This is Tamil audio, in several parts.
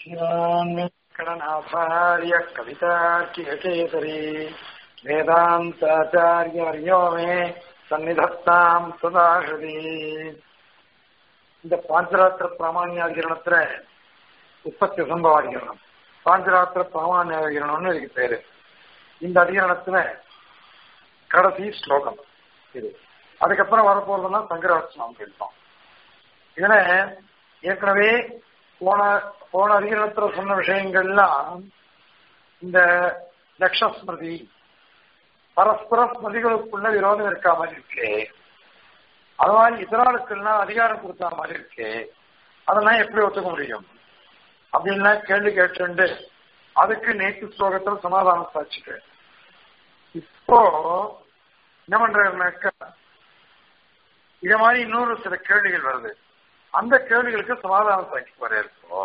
श्रीरान्वेङ्कटनाथार्य कवितार्कियकेसरी वेदान्ताचार्यवर्यो मे சந்நிதத்தாம் சதாகதி இந்த பாஞ்சராத்திர பிராமான்யாதிகரணத்துல உற்பத்தி சம்பவாதிகரணம் பாஞ்சராத்திர பிராமான்யாதிகரணம்னு இதுக்கு பேரு இந்த அதிகரணத்துல கடைசி ஸ்லோகம் இது அதுக்கப்புறம் வரப்போறதுன்னா சங்கராட்சணம் கேட்டோம் இதுல ஏற்கனவே போன போன அதிகரணத்துல சொன்ன விஷயங்கள்லாம் இந்த லக்ஷஸ்மிருதி பரஸ்பர ஸ்மிருதிகளுக்குள்ள விரோதம் இருக்கா மாதிரி இருக்கு அது மாதிரி இதராளுக்கெல்லாம் அதிகாரம் கொடுத்தா மாதிரி இருக்கு அதெல்லாம் எப்படி ஒத்துக்க முடியும் அப்படின்லாம் கேள்வி கேட்டு அதுக்கு நேற்று ஸ்லோகத்தில் சமாதானம் சாட்சிட்டு இப்போ என்ன பண்றாருனாக்கா இத மாதிரி இன்னொரு சில கேள்விகள் வருது அந்த கேள்விகளுக்கு சமாதானம் சாட்சி வர இருக்கோ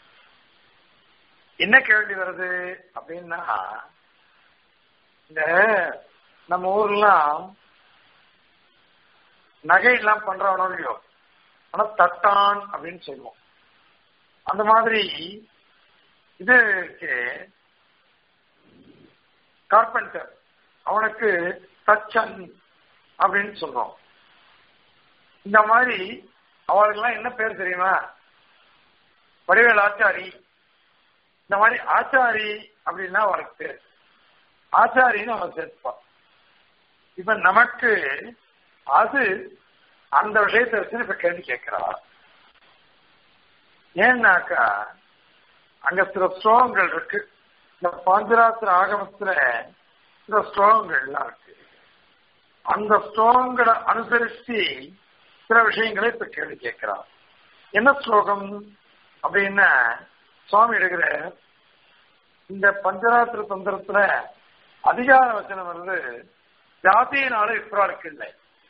என்ன கேள்வி வருது அப்படின்னா இந்த நம்ம ஊர்லாம் நகையெல்லாம் பண்றவனோ இல்லையோ ஆனா தட்டான் அப்படின்னு சொல்லுவோம் அந்த மாதிரி இது கார்பெண்டர் அவனுக்கு தச்சன் அப்படின்னு சொல்றோம் இந்த மாதிரி அவளுக்கெல்லாம் என்ன பேர் தெரியுமா வடிவேல் ஆச்சாரி இந்த மாதிரி ஆச்சாரி அப்படின்னா அவனுக்கு பேர் ஆச்சாரின்னு அவன் சேர்ப்பான் இப்ப நமக்கு அது அந்த விஷயத்தை வச்சு இப்ப கேள்வி கேட்கிறா ஏன்னாக்கா அங்க சில ஸ்லோகங்கள் இருக்கு இந்த பாஞ்சராத்திர ஆகமத்துல சில ஸ்லோகங்கள்லாம் இருக்கு அந்த ஸ்லோகங்களை அனுசரிச்சு சில விஷயங்களை இப்ப கேள்வி கேட்கிறான் என்ன ஸ்லோகம் அப்படின்னா சுவாமி எடுக்கிற இந்த பஞ்சராத்திர தந்திரத்துல அதிகார வச்சனம் வந்து ஜாதியினால இப்ராளுக்கு இல்லை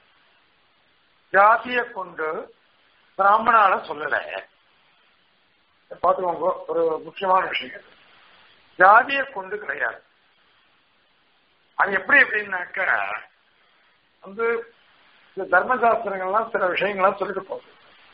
ஜாதிய கொண்டு பிராமணால சொல்லல பார்த்துக்கோங்க ஒரு முக்கியமான விஷயம் ஜாதிய கொண்டு கிடையாது அது எப்படி எப்படின்னாக்க வந்து இந்த தர்மசாஸ்திரங்கள்லாம் சில விஷயங்கள்லாம் சொல்லிட்டு போகுது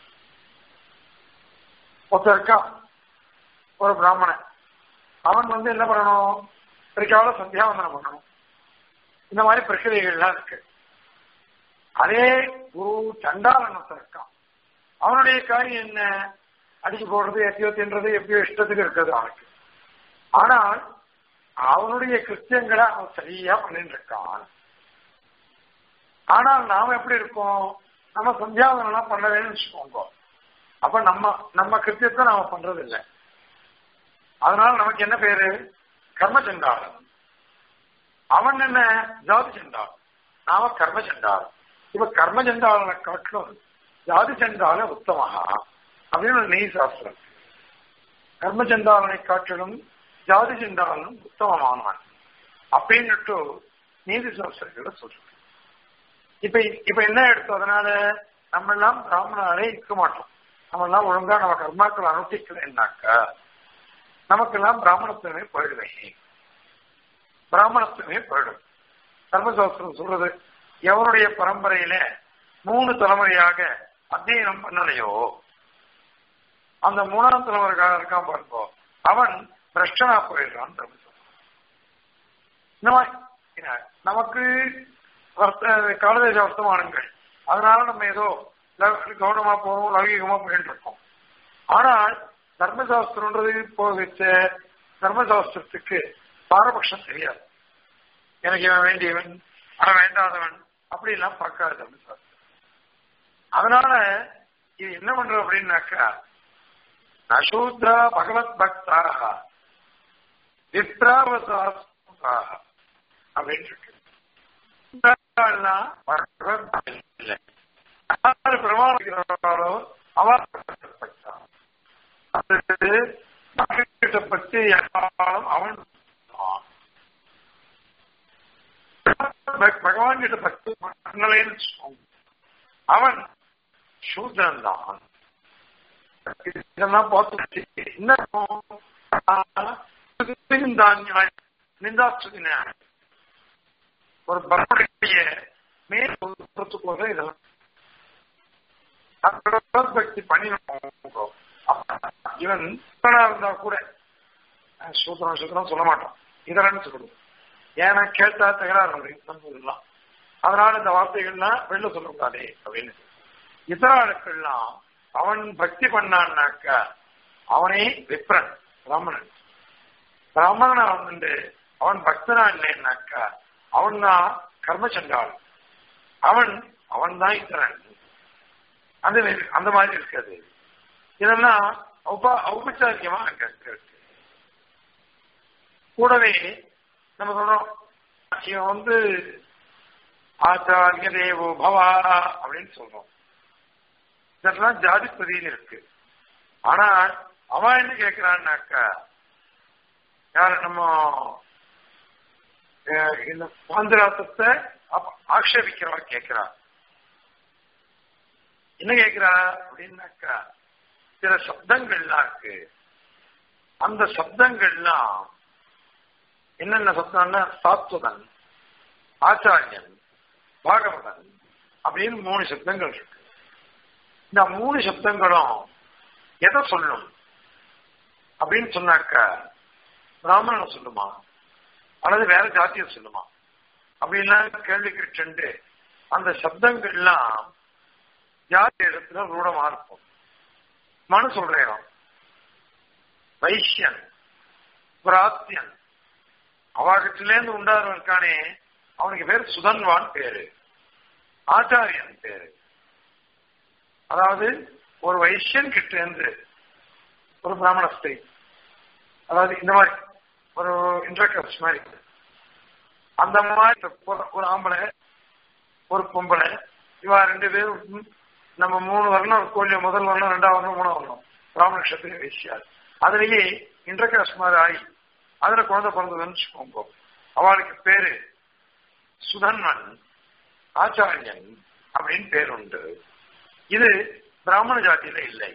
ஒருத்தர் இருக்கான் ஒரு பிராமணன் அவன் வந்து என்ன பண்ணணும் பிரிக்கால சந்தியாவந்தனம் பண்ணணும் இந்த மாதிரி பிரக்கிரியைகள்லாம் இருக்கு அதே குரு சண்டாளனத்தை இருக்கான் அவனுடைய காரியம் என்ன அடிச்சு போடுறது எப்பயோ தின்றது எப்பயோ இஷ்டத்துக்கு இருக்கிறது அவனுக்கு ஆனால் அவனுடைய கிறிஸ்டியங்களை அவன் சரியா பண்ணிட்டு இருக்கான் ஆனால் நாம எப்படி இருக்கோம் நம்ம சந்தியாவதனம் பண்ணவேன்னு வச்சுக்கோங்க அப்ப நம்ம நம்ம கிருத்தியத்தை நாம பண்றது இல்லை அதனால நமக்கு என்ன பேரு கர்மச்சண்டாளன் அவன் என்ன ஜாதி சண்டாளன் நாம கர்மச்சண்டாளன் இப்ப கர்மச்சண்டாளனை காட்டிலும் ஜாதி சண்டாள உத்தமகா அப்படின்னு நெய் சாஸ்திரம் கர்மச்சண்டாளனை காட்டிலும் ஜாதி சண்டாளனும் உத்தமமானவன் அப்படின்னுட்டு நீதி சாஸ்திரங்களை சொல்றோம் இப்ப இப்ப என்ன எடுத்தோம் அதனால நம்ம எல்லாம் பிராமணாலே இருக்க மாட்டோம் நம்ம எல்லாம் ஒழுங்கா நம்ம கர்மாக்கள் அனுஷ்டிக்கலைன்னாக்கா நமக்கெல்லாம் பிராமணத்துவமே போயிடுவேன் பிராமணத்துவமே போயிடும் தர்மசாஸ்திரம் சொல்றது எவருடைய பரம்பரையில மூணு தலைமுறையாக அத்தியனம் பண்ணலையோ அந்த மூணாம் தலைமுறைக்காக இருக்கான் பாருங்கோ அவன் பிரஷ்டனா போயிடுறான் தர்மசாஸ்திரம் இந்த மாதிரி நமக்கு காலதேச வர்த்தமானங்கள் அதனால நம்ம ஏதோ கவனமா போறோம் லௌகிகமா போயிட்டு இருக்கோம் ஆனால் தர்மசாஸ்திரம்ன்றது போகிச்ச தர்மசாஸ்திரத்துக்கு பாரபட்சம் தெரியாது எனக்கு இவன் வேண்டியவன் அவன் வேண்டாதவன் அப்படி எல்லாம் பார்க்காது தர்மசாஸ்திரம் அதனால இது என்ன பண்றோம் அப்படின்னாக்கா நசூத்ரா பகவத் பக்தாக விப்ராவசாக அப்படின்னு இருக்கு பிரமாணிக்கிறாரோ அவர் பற்றி அவன் பகவான் கிட்ட பக்தி பண்ணலைன்னு அவன் சூத்திரன் தான் இதெல்லாம் பார்த்து நிந்தாஸ்துதி ஒரு பக்திய மேல் சொல்றதுக்கோசம் இதெல்லாம் பக்தி பண்ணினோம் இவன் சூத்திரனா இருந்தா கூட அஹ், சூத்திரம் சூத்திரம் சொல்ல மாட்டான் இதரன்னு சொல்லணும் ஏன்னா கேட்டா தகராறு அப்படின்னு சொல்லலாம் அதனால இந்த வார்த்தைகள்லாம் வெளில சொல்லக்கூடாதே அப்படின்னு இதராளுக்கெல்லாம் அவன் பக்தி பண்ணான்னாக்க அவனே விப்ரன் பிராமணன் பிராமணனா வந்து அவன் பக்தனா இல்லைன்னாக்கா அவன் தான் கர்மச்சண்டாள் அவன் அவன் தான் இத்தரன் அந்த மாதிரி- அந்த மாதிரி இருக்காது இதெல்லாம் ஔப ஔபச்சாரிகமா அங்க இருக்கு கூடவே நம்ம சொல்றோம் இவன் வந்து ஆச்சாரிய தேவோ பவா அப்படின்னு சொல்றோம் இதெல்லாம் ஜாதிபதியில் இருக்கு ஆனா அவன் என்ன கேட்கிறான்னாக்கா யார் நம்ம அஹ், இந்த பாந்திராத்தத்தை அப- ஆக்ஷேபிக்கிறவன் கேட்கிறான் என்ன கேட்கிறா அப்படின்னாக்கா சில சப்தங்கள்லாம் இருக்கு அந்த சப்தங்கள்லாம் என்னென்ன சப்தம்னா சாத்வதன் ஆச்சாரியன் பாகவதன் அப்படின்னு மூணு சப்தங்கள் இருக்கு இந்த மூணு சப்தங்களும் எதை சொல்லும் அப்படின்னு சொன்னாக்கா பிராமணன் சொல்லுமா அல்லது வேற ஜாத்தியை சொல்லுமா அப்படின்லாம் கேள்வி கேட்டு அந்த சப்தங்கள்லாம் ஜாதி இடத்துல ரூடமா இருக்கும் மனு சொல்றேன் வைஷ்யன் பிராத்தியன் அவாகத்திலேருந்து உண்டாதவன் இருக்கானே அவனுக்கு பேர் சுதன்வான் பேரு ஆச்சாரியன் பேரு அதாவது ஒரு வைஷ்யன் கிட்ட இருந்து ஒரு பிராமண ஸ்திரீ அதாவது இந்த மாதிரி ஒரு இன்டர்கப்ஸ் மாதிரி அந்த மாதிரி ஒரு- ஒரு ஆம்பளை ஒரு பொம்பளை இவா ரெண்டு பேரும் நம்ம மூணு வரணும் கோயில் முதல் வரணும் ரெண்டாவது வரணும் மூணாவது வரணும் பிராமண நட்சத்திர வைசியார் அதுலயே இன்டர்காஸ்ட் மாதிரி ஆகி அதுல குழந்தை பிறந்ததுன்னு வச்சுக்கோங்க அவளுக்கு பேரு சுதன்வன் ஆச்சாரியன் அப்படின்னு பேர் உண்டு இது பிராமண ஜாதியில இல்லை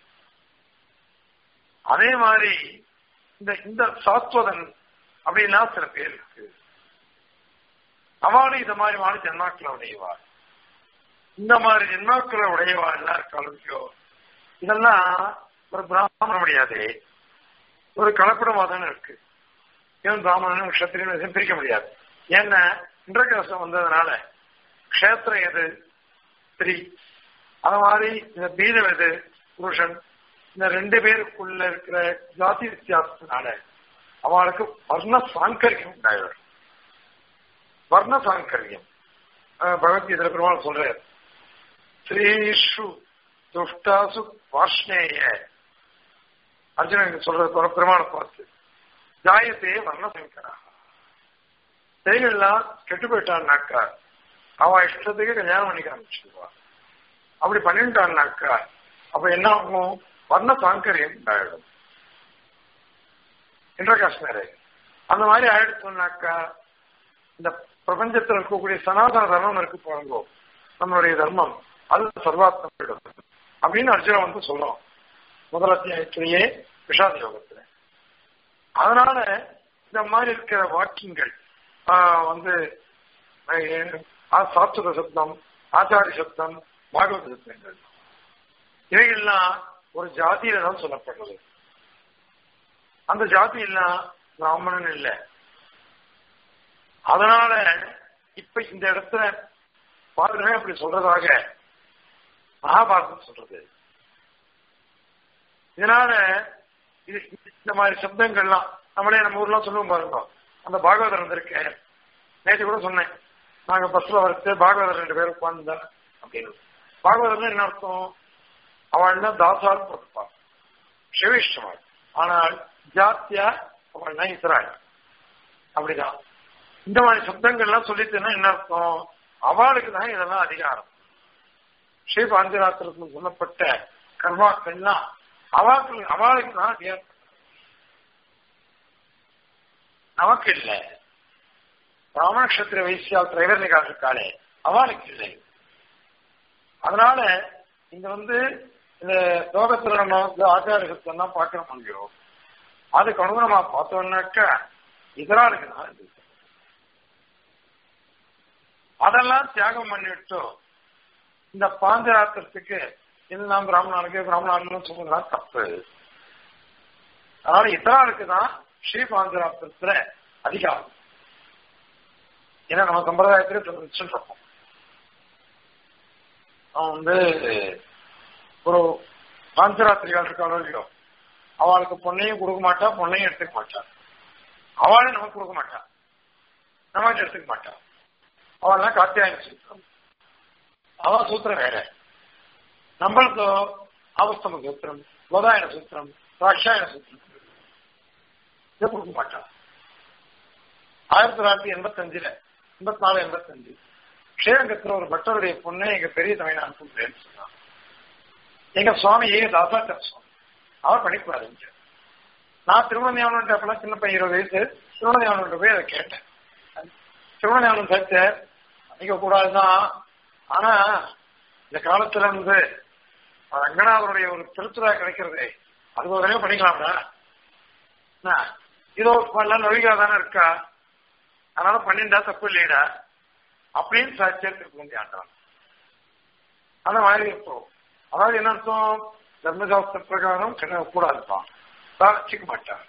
அதே மாதிரி இந்த இந்த சாத்வதன் அப்படின்னா சில பேர் இருக்கு அவளும் இந்த மாதிரி மாதிரி ஜென்மாக்களை உடையவாள் இந்த மாதிரி ஜென்மாக்களை உடையவா எல்லாம் இருக்காளுக்கோ இதெல்லாம் ஒரு பிராமண முடியாது ஒரு கலப்படமாதான் இருக்கு இவன் பிராமணன் கஷத்திரியன் பிரிக்க முடியாது ஏன்னா இந்திரகாசம் வந்ததுனால க்ஷேத்திரம் எது ஸ்திரீ அது மாதிரி இந்த பீதம் எது புருஷன் இந்த ரெண்டு பேருக்குள்ள இருக்கிற ஜாதி வித்தியாசத்தினால அவளுக்கு வர்ண சாங்கரியம் உண்டாயிடும் வர்ண சாங்கரியம் அஹ் பகவத்கீதையில பெருமாள் சொல்றார் ஸ்ரீஷு துஷ்டாசு வாஷ்ணேய அர்ஜுனன் சொல்றது போல பெருமாளை பார்த்து ஜாயத்தையே வர்ண சங்கரா ஸ்திரீகள்லாம் கெட்டு போயிட்டான்னாக்கா அவ இஷ்டத்துக்கு கல்யாணம் பண்ணி காமிச்சிடுவா அப்படி பண்ணிட்டான்னாக்கா அப்ப என்ன ஆகும் வர்ண சாங்கரியம் உண்டாயிடும் இன்டர்காஸ்ட் மேரேஜ் அந்த மாதிரி ஆயிடுச்சோம்னாக்கா இந்த பிரபஞ்சத்தில் இருக்கக்கூடிய சனாதன தர்மம் இருக்கு பாருங்கோ நம்மளுடைய தர்மம் அது சர்வாத்மிடம் அப்படின்னு அர்ஜுனன் வந்து சொல்றோம் முதல் அத்தியாயத்திலேயே விஷாத யோகத்துல அதனால இந்த மாதிரி இருக்கிற வாக்கியங்கள் ஆஹ் வந்து ஆஹ் சாத்வத சப்தம் ஆச்சாரி சப்தம் பாகவத சப்தங்கள் இவைகள்லாம் ஒரு ஜாதியில தான் சொல்லப்படுறது அந்த ஜாதி எல்லாம் பிராமணன் இல்லை அதனால இப்ப இந்த இடத்துல பாருங்க அப்படி சொல்றதாக மகாபாரதம் சொல்றது இதனால இது இந்த மாதிரி சப்தங்கள்லாம் நம்மளே நம்ம ஊர்லாம் சொல்லுவோம் பாருங்க அந்த பாகவதர் வந்திருக்க நேற்று கூட சொன்னேன் நாங்க பஸ்ல வரது பாகவதர் ரெண்டு பேரும் உட்கார்ந்தா அப்படின்னு பாகவதர்னா என்ன அர்த்தம் அவள் தான் தாசால் போட்டுப்பா சிவிஷ்டமாள் ஆனால் ஜாத்தியா அவள் தான் இஸ்ராயல் அப்படிதான் இந்த மாதிரி சப்தங்கள்லாம் சொல்லிட்டுன்னா என்ன அர்த்தம் அவளுக்கு தான் இதெல்லாம் அதிகாரம் ஸ்ரீ பாஞ்சராத்திரத்தில் சொல்லப்பட்ட கர்மாக்கள்லாம் அவளுக்கு அவளுக்கு தான் அதிகாரம் நமக்கு இல்லை ராமநக்ஷத்திர வைசியா திரைவர்ணிகா இருக்காளே அவளுக்கு இல்லை அதனால இங்க வந்து இந்த லோகத்துல நம்ம வந்து ஆச்சாரகத்தெல்லாம் பார்க்கிற முடியும் அதுக்கு அனுகுணமா பார்த்தோம்னாக்கா இதராளுக்கு தான் இது அதெல்லாம் தியாகம் பண்ணிவிட்டு இந்த பாஞ்சராத்திரத்துக்கு இது நாம் பிராமணனுக்கு பிராமணன் சொல்றதுனா தப்பு அதனால இத்தனாளுக்கு தான் ஸ்ரீபாந்திராத்திரத்துல அதிகாரம் ஏன்னா நம்ம சம்பிரதாயத்துல சொல்லிருப்போம் அவன் வந்து ஒரு பாஞ்சராத்திரிகள் இருக்காளோ இல்லையோ அவளுக்கு பொண்ணையும் கொடுக்க மாட்டா பொண்ணையும் எடுத்துக்க மாட்டா அவளும் நமக்கு கொடுக்க மாட்டா நமக்கு எடுத்துக்க மாட்டா அவள்லாம் காத்தியாயன சூத்திரம் அவன் சூத்திரம் வேற நம்மளுக்கு அவஸ்தம சூத்திரம் கோதாயன சூத்திரம் ராட்சாயன சூத்திரம் இதை கொடுக்க மாட்டான் ஆயிரத்தி தொள்ளாயிரத்தி எண்பத்தஞ்சுல எண்பத்தி நாலு எண்பத்தஞ்சு ஸ்ரீரங்கத்துல ஒரு பட்டருடைய பொண்ணை எங்க பெரிய தமிழ் அனுப்புறேன்னு சொன்னான் எங்க சுவாமி ஏ தாசாச்சார சுவாமி அவர் படிப்பு ஆரம்பிச்சார் நான் திருவண்ணாமலை அப்பெல்லாம் சின்ன பையன் இருபது வயசு திருவண்ணாமலை போய் அதை கேட்டேன் திருவண்ணாமலை சேர்த்த அன்னைக்கு கூடாதுதான் ஆனா இந்த காலத்துல இருந்து ரங்கநாதருடைய ஒரு திருத்துறா கிடைக்கிறது அது ஒரு தடவை பண்ணிக்கலாம்டா என்ன, இதோ எல்லாம் நொழிகா தானே இருக்கா அதனால பண்ணிண்டா தப்பு இல்லைடா அப்படின்னு சாட்சியத்துக்கு வேண்டிய ஆண்டான் அந்த மாதிரி இருக்கும் அதாவது என்ன அர்த்தம் தர்மசாஸ்திர பிரகாரம் கிணறு கூடாதுப்பான் சாட்சிக்க மாட்டான்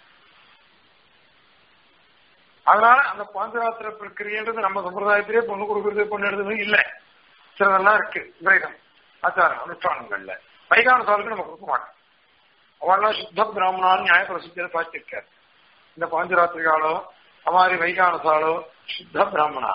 அதனால அந்த பாஞ்சராத்திர பிரக்கிரியன்றது நம்ம சம்பிரதாயத்திலே பொண்ணு கொடுக்கறது பொண்ணு எடுத்தது இல்ல சிலதெல்லாம் இருக்கு விரதம் ஆச்சாரம் அனுஷ்டானங்கள்ல வைகான சாலுக்கு நம்ம கொடுக்க மாட்டோம் அவெல்லாம் சுத்த பிராமணான்னு நியாய பிரசித்தியில சாட்சிருக்காரு இந்த பாஞ்சராத்திரிகாலோ அமாரி வைகானசாலோ சுத்த பிராமணா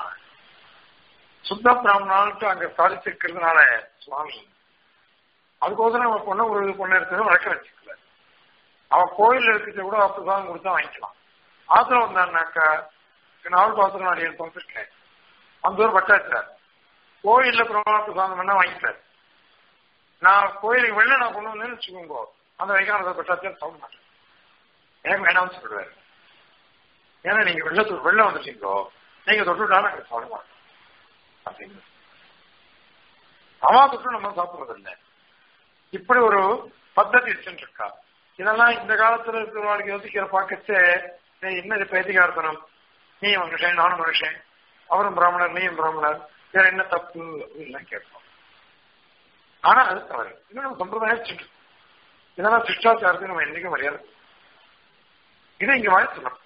சுத்த பிராமணான்ட்டு அங்க சாதிச்சிருக்கிறதுனால சுவாமி அதுக்கோசரம் நம்ம பொண்ணை ஒரு பொண்ணு எடுத்தது வழக்க வச்சுக்கல அவன் கோயில் இருக்கிறத கூட பிரசாதம் கொடுத்தா வாங்கிக்கலாம் ஆத்திரம் வந்தான்னாக்கா நாவல் பாத்திரம் நான் ஏழு பார்த்துருக்கேன் அந்த ஒரு பட்டாச்சார் கோயில்ல பிரமாண பிரசாதம் பண்ணா வாங்கிட்டார் நான் கோயிலுக்கு வெளில நான் கொண்டு வந்தேன்னு வச்சுக்கோங்க அந்த வைகானத பட்டாச்சார் சொல்ல மாட்டேன் எனக்கு வேணாம்னு சொல்லுவாரு ஏன்னா நீங்க வெள்ளத்தூர் வெள்ளம் வந்துட்டீங்களோ நீங்க தொட்டுட்டா நாங்க சாப்பிட மாட்டோம் அப்படின்னு அம்மா தொட்டு நம்ம சாப்பிடுறது இல்லை இப்படி ஒரு பத்ததி இருக்கா இதெல்லாம் இந்த காலத்துல இருக்கிறவங்களுக்கு யோசிக்கிற பார்க்கச்சே நீ என்ன பேதிகார்த்தனம் நீ மனுஷன் நானும் மனுஷன் அவரும் பிராமணர் நீயும் பிராமணர் வேற என்ன தப்பு அப்படின்லாம் கேட்போம் ஆனா அது தவறு இன்னும் நம்ம சம்பிரதாயம் வச்சுட்டு இதெல்லாம் சிஷ்டாச்சாரத்துக்கு நம்ம என்னைக்கும் மரியாதை இது இங்க மாதிரி சொல்லணும்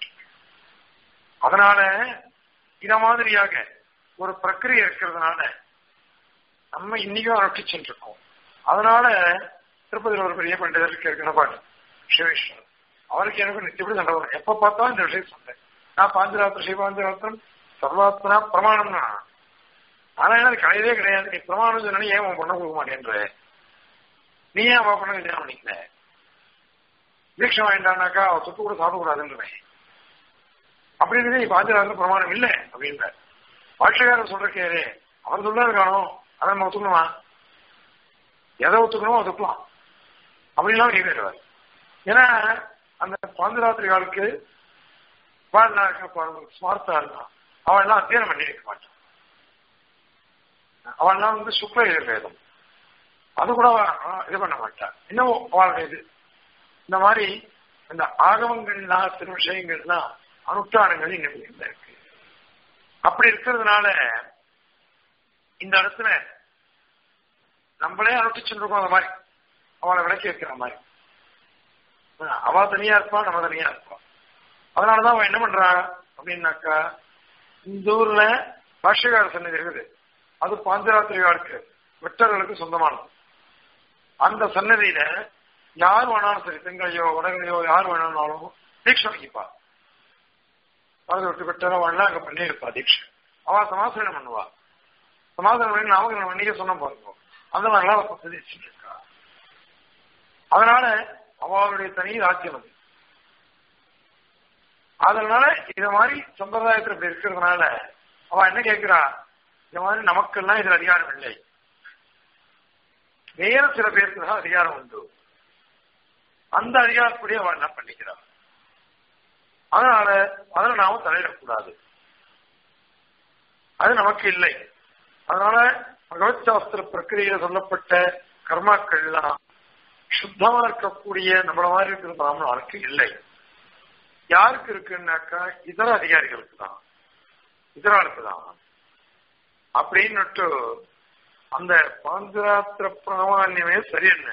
அதனால இத மாதிரியாக ஒரு பிரக்கிரியை இருக்கிறதுனால நம்ம இன்னைக்கும் அனுஷ்டிச்சுட்டு இருக்கோம் அதனால திருப்பதியில் ஒரு பெரிய பண்டிதர் இருக்கிற பாட்டு சிவவிஷ்ணு அவருக்கு எனக்கு நித்தியப்படி சண்டை வரும் எப்ப பார்த்தாலும் இந்த விஷயம் சொன்னேன் நான் பாஞ்சராத்திரம் சிவபாஞ்சராத்திரம் சர்வாத்மனா பிரமாணம்னா ஆனா எனக்கு கிடையவே கிடையாது நீ பிரமாணம் சொன்னா ஏன் உன் பண்ண கொடுக்க மாட்டேன்ற நீ ஏன் அவ பண்ண கல்யாணம் பண்ணிக்கல தீட்சை வாங்கிட்டானாக்கா அவ சொத்து கூட சாப்பிடக்கூடாதுன்றவன் அப்படின்னு நீ பாஞ்சராத்திரம் பிரமாணம் இல்லை அப்படின்ற பாட்சக்காரர் சொல்றக்கே அவர் சொல்லாது காணும் அதை நம்ம ஒத்துக்கணுமா எதை ஒத்துக்கணுமோ ஒத்துக்கலாம் அப்படிலாம் நிறைவேறுவார் ஏன்னா அந்த பாந்தராத்திரி காலுக்கு ஸ்மார்த்தா இருந்தான் அவன் எல்லாம் அத்தியனம் பண்ணி இருக்க மாட்டான் அவன்லாம் வந்து சுக்ல வேதம் அது கூட இது பண்ண மாட்டான் இன்னும் அவளுடைய இது இந்த மாதிரி இந்த ஆகமங்கள்லாம் சில விஷயங்கள்லாம் அனுஷ்டானங்கள் இன்னும் இருக்கு அப்படி இருக்கிறதுனால இந்த இடத்துல நம்மளே அனுஷ்டிச்சுருக்கோம் அந்த மாதிரி அவளை விளக்கி வைக்கிற மாதிரி அவ தனியா இருப்பா நம்ம தனியா இருப்பா அதனாலதான் அவன் என்ன பண்றா அப்படின்னாக்கா இந்த ஊர்ல பாஷ்யகார சன்னதி இருக்குது அது பாஞ்சராத்திரிகாருக்கு வெட்டர்களுக்கு சொந்தமானது அந்த சன்னதியில யார் வேணாலும் சரி தெங்கலையோ வடகலையோ யார் வேணாலும் தீட்சை வைப்பா அது விட்டு வெட்டரோ வேணா அங்க பண்ணியிருப்பா தீட்சை அவ சமாசனம் பண்ணுவா சமாதானம் பண்ணி நாமக்கு நம்ம இன்னைக்கு சொன்ன பாருங்க அந்த மாதிரிலாம் அவ பദ്ധதி இருக்கா அதனால அவளுடைய தனி ராஜ்யம் அது அதனால இத மாதிரி சம்பிரதாயத்துல இப்படி இருக்கிறதுனால அவ என்ன கேட்கிறா இந்த மாதிரி நமக்கெல்லாம் இதுல அதிகாரம் இல்லை வேற சில பேருக்கு தான் அதிகாரம் உண்டு அந்த அதிகாரப்படி அவள் என்ன பண்ணிக்கிறாள் அதனால அதில் நாம தலையிடக்கூடாது அது நமக்கு இல்லை அதனால பகவத் சாஸ்திர பிரக்கிரியில சொல்லப்பட்ட கர்மாக்கள்லாம் சுத்தமா இருக்கக்கூடிய நம்மள மாதிரி இருக்கிற பிராமணர்களுக்கு இல்லை யாருக்கு இருக்குன்னாக்கா இதர அதிகாரிகளுக்கு தான் இதராளுக்கு தான் அப்படின்னுட்டு அந்த பாஞ்சராத்திர பிராமான்யமே சரி என்ன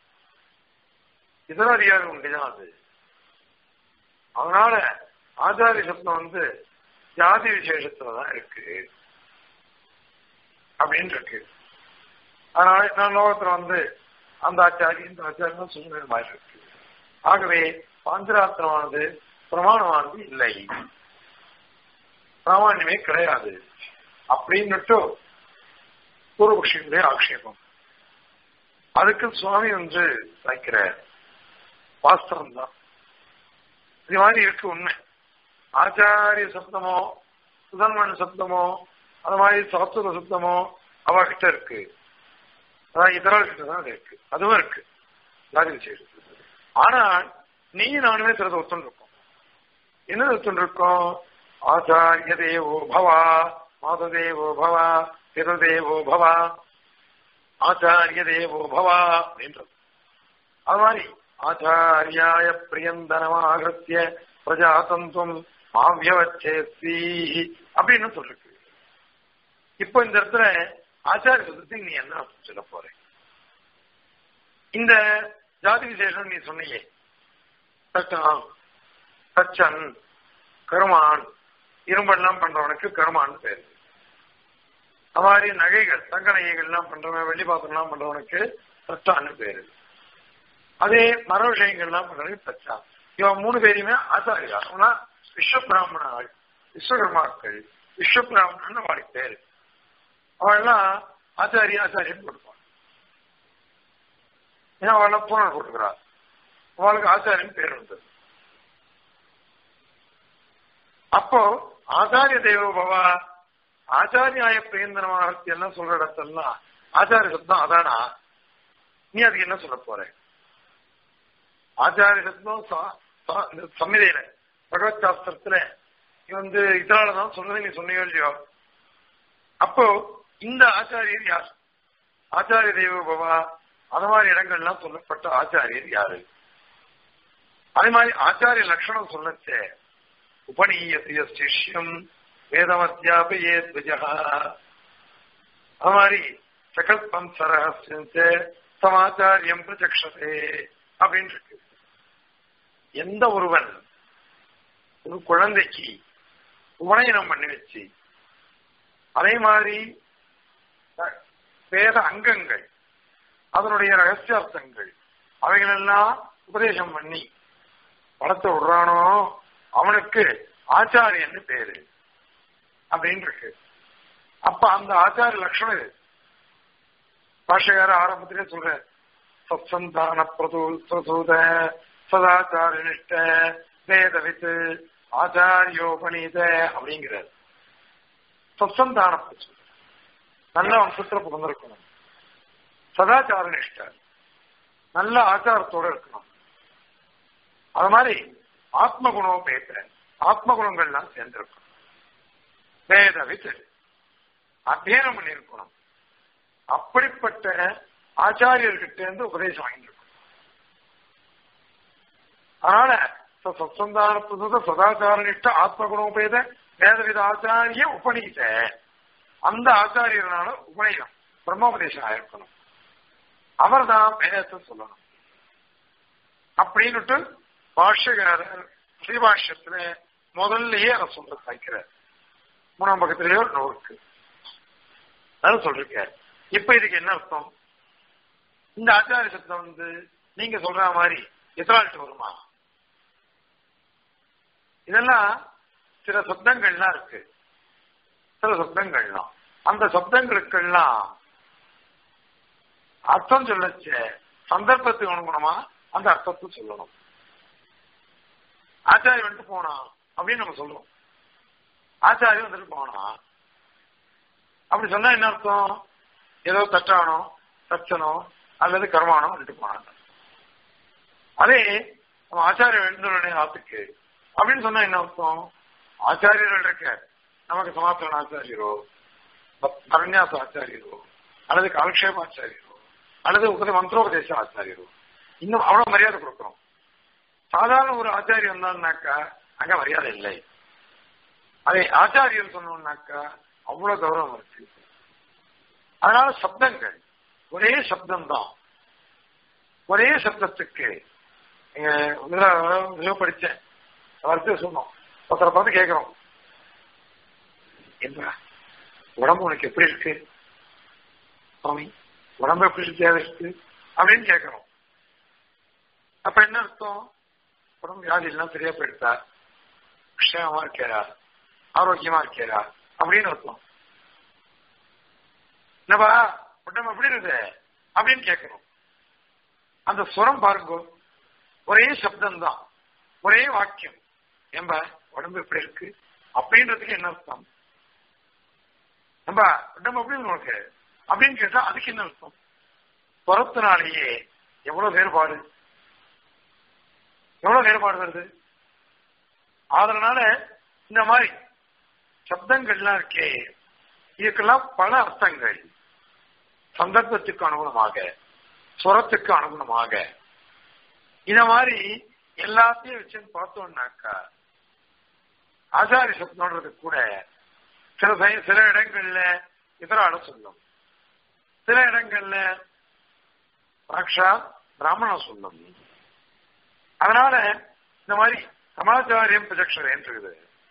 இதர அதிகாரம் உண்டுதான் அது அதனால ஆச்சாரிய சப்தம் வந்து ஜாதி விசேஷத்துலதான் இருக்கு அப்படின்னு இருக்கு அதனால நான் லோகத்துல வந்து அந்த ஆச்சாரி இந்த ஆச்சாரம் சொல்லுற மாதிரி இருக்கு ஆகவே பாஞ்சராத்திரமானது பிரமாணமானது இல்லை பிராமணியமே கிடையாது அப்படின்னுட்டு பூர்வபக்ஷியுடைய ஆக்ஷேபம் அதுக்கு சுவாமி வந்து வைக்கிற வாஸ்தவம் தான் இது மாதிரி இருக்கு உண்மை ஆச்சாரிய சப்தமோ சுதன்மன் சப்தமோ அது மாதிரி சாத்துவ சப்தமோ அவகிட்ட இருக்கு அதான் இதராள்கிட்ட தான் அது இருக்கு அதுவும் இருக்கு ஜாதி விசேஷம் ஆனால் நீ நானுமே சிலது ஒத்துன்னு இருக்கோம் என்ன ஒத்துன்னு இருக்கோம் ஆச்சாரிய தேவோ பவா மாததேவோ பவா திருதேவோ பவா ஆச்சாரிய தேவோ பவா அப்படின்றது அது மாதிரி ஆச்சாரியாய பிரியந்தனமாகிருத்திய பிரஜாதந்துவம் மாவியவச்சேசி அப்படின்னு சொல்லிருக்கு இப்போ இந்த இடத்துல ஆச்சாரிய சப்தத்துக்கு நீ என்ன அர்த்தம் சொல்ல போற இந்த ஜாதி விசேஷம் நீ சொன்னியே தச்சான் தச்சன் கருமான் இரும்பெல்லாம் பண்றவனுக்கு கருமான்னு பேரு அது மாதிரி நகைகள் தங்க நகைகள்லாம் பண்றவன் வெள்ளி பாத்திரம்லாம் பண்றவனுக்கு தச்சான்னு பேரு அதே மர விஷயங்கள்லாம் பண்றவனுக்கு தச்சான் இவன் மூணு பேரையுமே ஆச்சாரியா ஆனா விஸ்வ பிராமணாள் விஸ்வகர்மாக்கள் விஸ்வ பிராமணன் அவளுக்கு பேரு அவள்லாம் ஆச்சாரிய ஆச்சாரியன் கொடுப்பான் ஏன்னா அவள் பூனல் போட்டுக்கிறா அவளுக்கு ஆச்சாரியன் பேர் வந்தது அப்போ ஆச்சாரிய தெய்வ பவா ஆச்சாரியாய பிரியந்தனமாக எல்லாம் சொல்ற இடத்தெல்லாம் ஆச்சாரிய சப்தம் அதானா நீ அதுக்கு என்ன சொல்ல போற ஆச்சாரிய சப்தம் சம்மிதையில பகவத் சாஸ்திரத்துல நீ வந்து இதனால தான் சொல்றது நீ சொன்னியோ இல்லையோ அப்போ இந்த ஆச்சாரியர் யார் ஆச்சாரிய தெய்வ பவா அந்த மாதிரி இடங்கள்லாம் சொல்லப்பட்ட ஆச்சாரியர் யாரு அதே மாதிரி ஆச்சாரிய லட்சணம் சொல்லச்சே உபநீயசிய சிஷ்யம் வேதம் அத்தியாபயே துவஜா அது மாதிரி சகல்பம் சரஹஸ்யஞ்ச சமாச்சாரியம் பிரச்சக்ஷதே அப்படின்னு இருக்கு எந்த ஒருவன் ஒரு குழந்தைக்கு உபநயனம் பண்ணி வச்சு அதே மாதிரி வேத அங்கங்கள் அதனுடைய ரகசியார்த்தங்கள் அவைகளெல்லாம் உபதேசம் பண்ணி வளர்த்து விடுறானோ அவனுக்கு ஆச்சாரியன்னு பேரு அப்படின்னு இருக்கு அப்ப அந்த ஆச்சாரிய லட்சணம் இது பாஷகார ஆரம்பத்திலே சொல்ற சத்சந்தான பிரதூ பிரசூத சதாச்சார நிஷ்ட வேதவித்து ஆச்சாரியோபநீத அப்படிங்கிறார் சத்சந்தான பிரசூத நல்ல வம்சத்துல பிறந்திருக்கணும் சதாச்சார நிஷ்ட நல்ல ஆச்சாரத்தோட இருக்கணும் அது மாதிரி ஆத்ம குணம் பேச ஆத்ம குணங்கள்லாம் சேர்ந்திருக்கணும் வேத வித்து அத்தியனம் பண்ணியிருக்கணும் அப்படிப்பட்ட ஆச்சாரியர்கிட்ட இருந்து உபதேசம் வாங்கியிருக்கணும் அதனால சத்சந்தான புதுத சதாச்சார நிஷ்ட ஆத்ம குணோபேத வேதவித ஆச்சாரிய உபநீத அந்த ஆச்சாரியனால உபநயம் பிரம்மோபதேசம் ஆயிருக்கணும் அவர் தான் வேதத்தை சொல்லணும் அப்படின்னுட்டு பாஷ்யகாரர் ஸ்ரீபாஷ்யத்துல முதல்லயே அதை சொல்ற வைக்கிறார் மூணாம் பக்கத்திலேயே ஒரு நூறுக்கு அதான் சொல்லிருக்காரு இப்ப இதுக்கு என்ன அர்த்தம் இந்த ஆச்சாரிய சத்தம் வந்து நீங்க சொல்ற மாதிரி எத்தனால்ட்டு வருமா இதெல்லாம் சில சப்தங்கள்லாம் இருக்கு சில சப்தங்கள்லாம் அந்த சப்தங்களுக்கெல்லாம் அர்த்தம் சொல்லச்ச சந்தர்ப்பத்துக்கு அனுகுணமா அந்த அர்த்தத்தை சொல்லணும் ஆச்சாரி வந்துட்டு போனான் அப்படின்னு நம்ம சொல்றோம் ஆச்சாரி வந்துட்டு போனான் அப்படி சொன்னா என்ன அர்த்தம் ஏதோ தட்டானோ தச்சனோ அல்லது கர்மானோ வந்துட்டு போனாங்க அதே நம்ம ஆச்சாரியர் எழுந்துடனே ஆத்துக்கு அப்படின்னு சொன்னா என்ன அர்த்தம் ஆச்சாரியர்கள் இருக்க நமக்கு சமாதான ஆச்சாரியரோ பரண்யாச ஆச்சாரியரோ அல்லது காலக்ஷேப ஆச்சாரியரோ அல்லது உபத மந்திரோபதேச ஆச்சாரியரோ இன்னும் அவ்வளவு மரியாதை கொடுக்கிறோம் சாதாரண ஒரு ஆச்சாரியம் வந்தான்னாக்கா அங்க மரியாதை இல்லை அதே ஆச்சாரியர் சொன்னோம்னாக்கா அவ்வளவு கௌரவம் இருக்கு அதனால சப்தங்கள் ஒரே சப்தம் தான் ஒரே சப்தத்துக்கு இதுல படிச்சேன் வார்த்தை சொன்னோம் ஒருத்தரை பார்த்து கேட்கிறோம் என்ன உடம்பு உனக்கு எப்படி இருக்கு சுவாமி உடம்பு எப்படி தேவை இருக்கு அப்படின்னு கேட்கிறோம் அப்ப என்ன அர்த்தம் உடம்பு வியாதி எல்லாம் சரியா போயிடுதா க்ஷேமமா இருக்கிறா ஆரோக்கியமா இருக்கிறா அப்படின்னு அர்த்தம் என்னப்பா உடம்பு எப்படி இருக்கு அப்படின்னு கேட்கிறோம் அந்த சுரம் பாருங்க ஒரே சப்தம் தான் ஒரே வாக்கியம் ஏம்ப உடம்பு எப்படி இருக்கு அப்படின்றதுக்கு என்ன அர்த்தம் நம்ம உடம்பு எப்படி உனக்கு அப்படின்னு கேட்டா அதுக்கு என்ன அர்த்தம் புறத்தினாலேயே எவ்வளவு வேறுபாடு எவ்வளவு வேறுபாடு வருது அதனால இந்த மாதிரி சப்தங்கள்லாம் இருக்கே இதுக்கெல்லாம் பல அர்த்தங்கள் சந்தர்ப்பத்துக்கு அனுகுணமாக சுரத்துக்கு அனுகுணமாக இந்த மாதிரி எல்லாத்தையும் வச்சு பார்த்தோம்னாக்கா ஆச்சாரிய சப்தம்ன்றது கூட சில சில இடங்கள்ல இதர அட சொல்லும் சில இடங்கள்ல சாட்சா பிராமண சொல்லும் அதனால இந்த மாதிரி சமாச்சாரியம் பிரஜக்ஷரேன் இருக்குது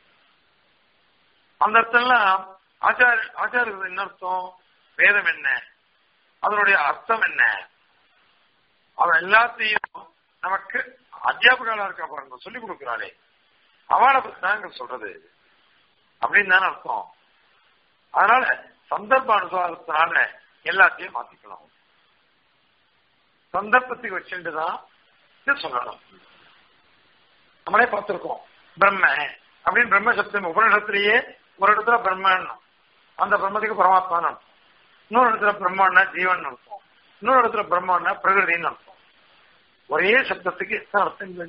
அந்த அர்த்தம்லாம் ஆச்சார ஆச்சாரியர்கள் என்ன அர்த்தம் வேதம் என்ன அதனுடைய அர்த்தம் என்ன அவன் எல்லாத்தையும் நமக்கு அத்தியாபகாலா இருக்கா பாருங்க சொல்லிக் கொடுக்கிறாளே அவளை பத்தி தான் சொல்றது அப்படின்னு தானே அர்த்தம் அதனால சந்தர்ப்ப அனுசாரத்தினால எல்லாத்தையும் மாத்திக்கணும் சந்தர்ப்பத்துக்கு வச்சுட்டு தான் இது சொல்லணும் நம்மளே பார்த்திருக்கோம் பிரம்ம அப்படின்னு பிரம்ம சப்தம் உபநிஷத்திலேயே ஒரு இடத்துல பிரம்மன் அந்த பிரம்மத்துக்கு பரமாத்மான்னு அர்த்தம் இன்னொரு இடத்துல பிரம்மன்னா ஜீவன் அர்த்தம் இன்னொரு இடத்துல பிரம்மன்னா பிரகிருதின்னு அர்த்தம் ஒரே சப்தத்துக்கு எத்தனை அர்த்தங்கள்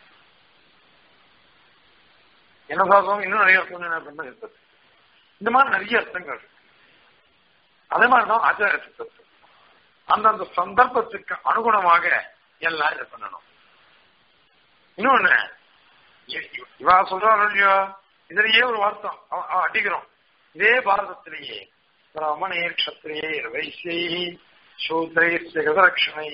என்ன சாதம் இன்னும் நிறைய அர்த்தம் பிரம்ம சப்தத்துக்கு இந்த மாதிரி நிறைய அர்த்தங்கள் இருக்கு அதே மாதிரிதான் ஆச்சார சப்தத்துக்கு அந்தந்த சந்தர்ப்பத்துக்கு அனுகுணமாக எல்லாம் இது பண்ணணும் இன்னொன்னு இவா சொல்றாரு இல்லையோ இதுலயே ஒரு வார்த்தம் அடிக்கிறோம் இதே பாரதத்திலேயே பிராமணே கஷத்திரியே வைசியை சூத்ரை ஜெகதரக்ஷணை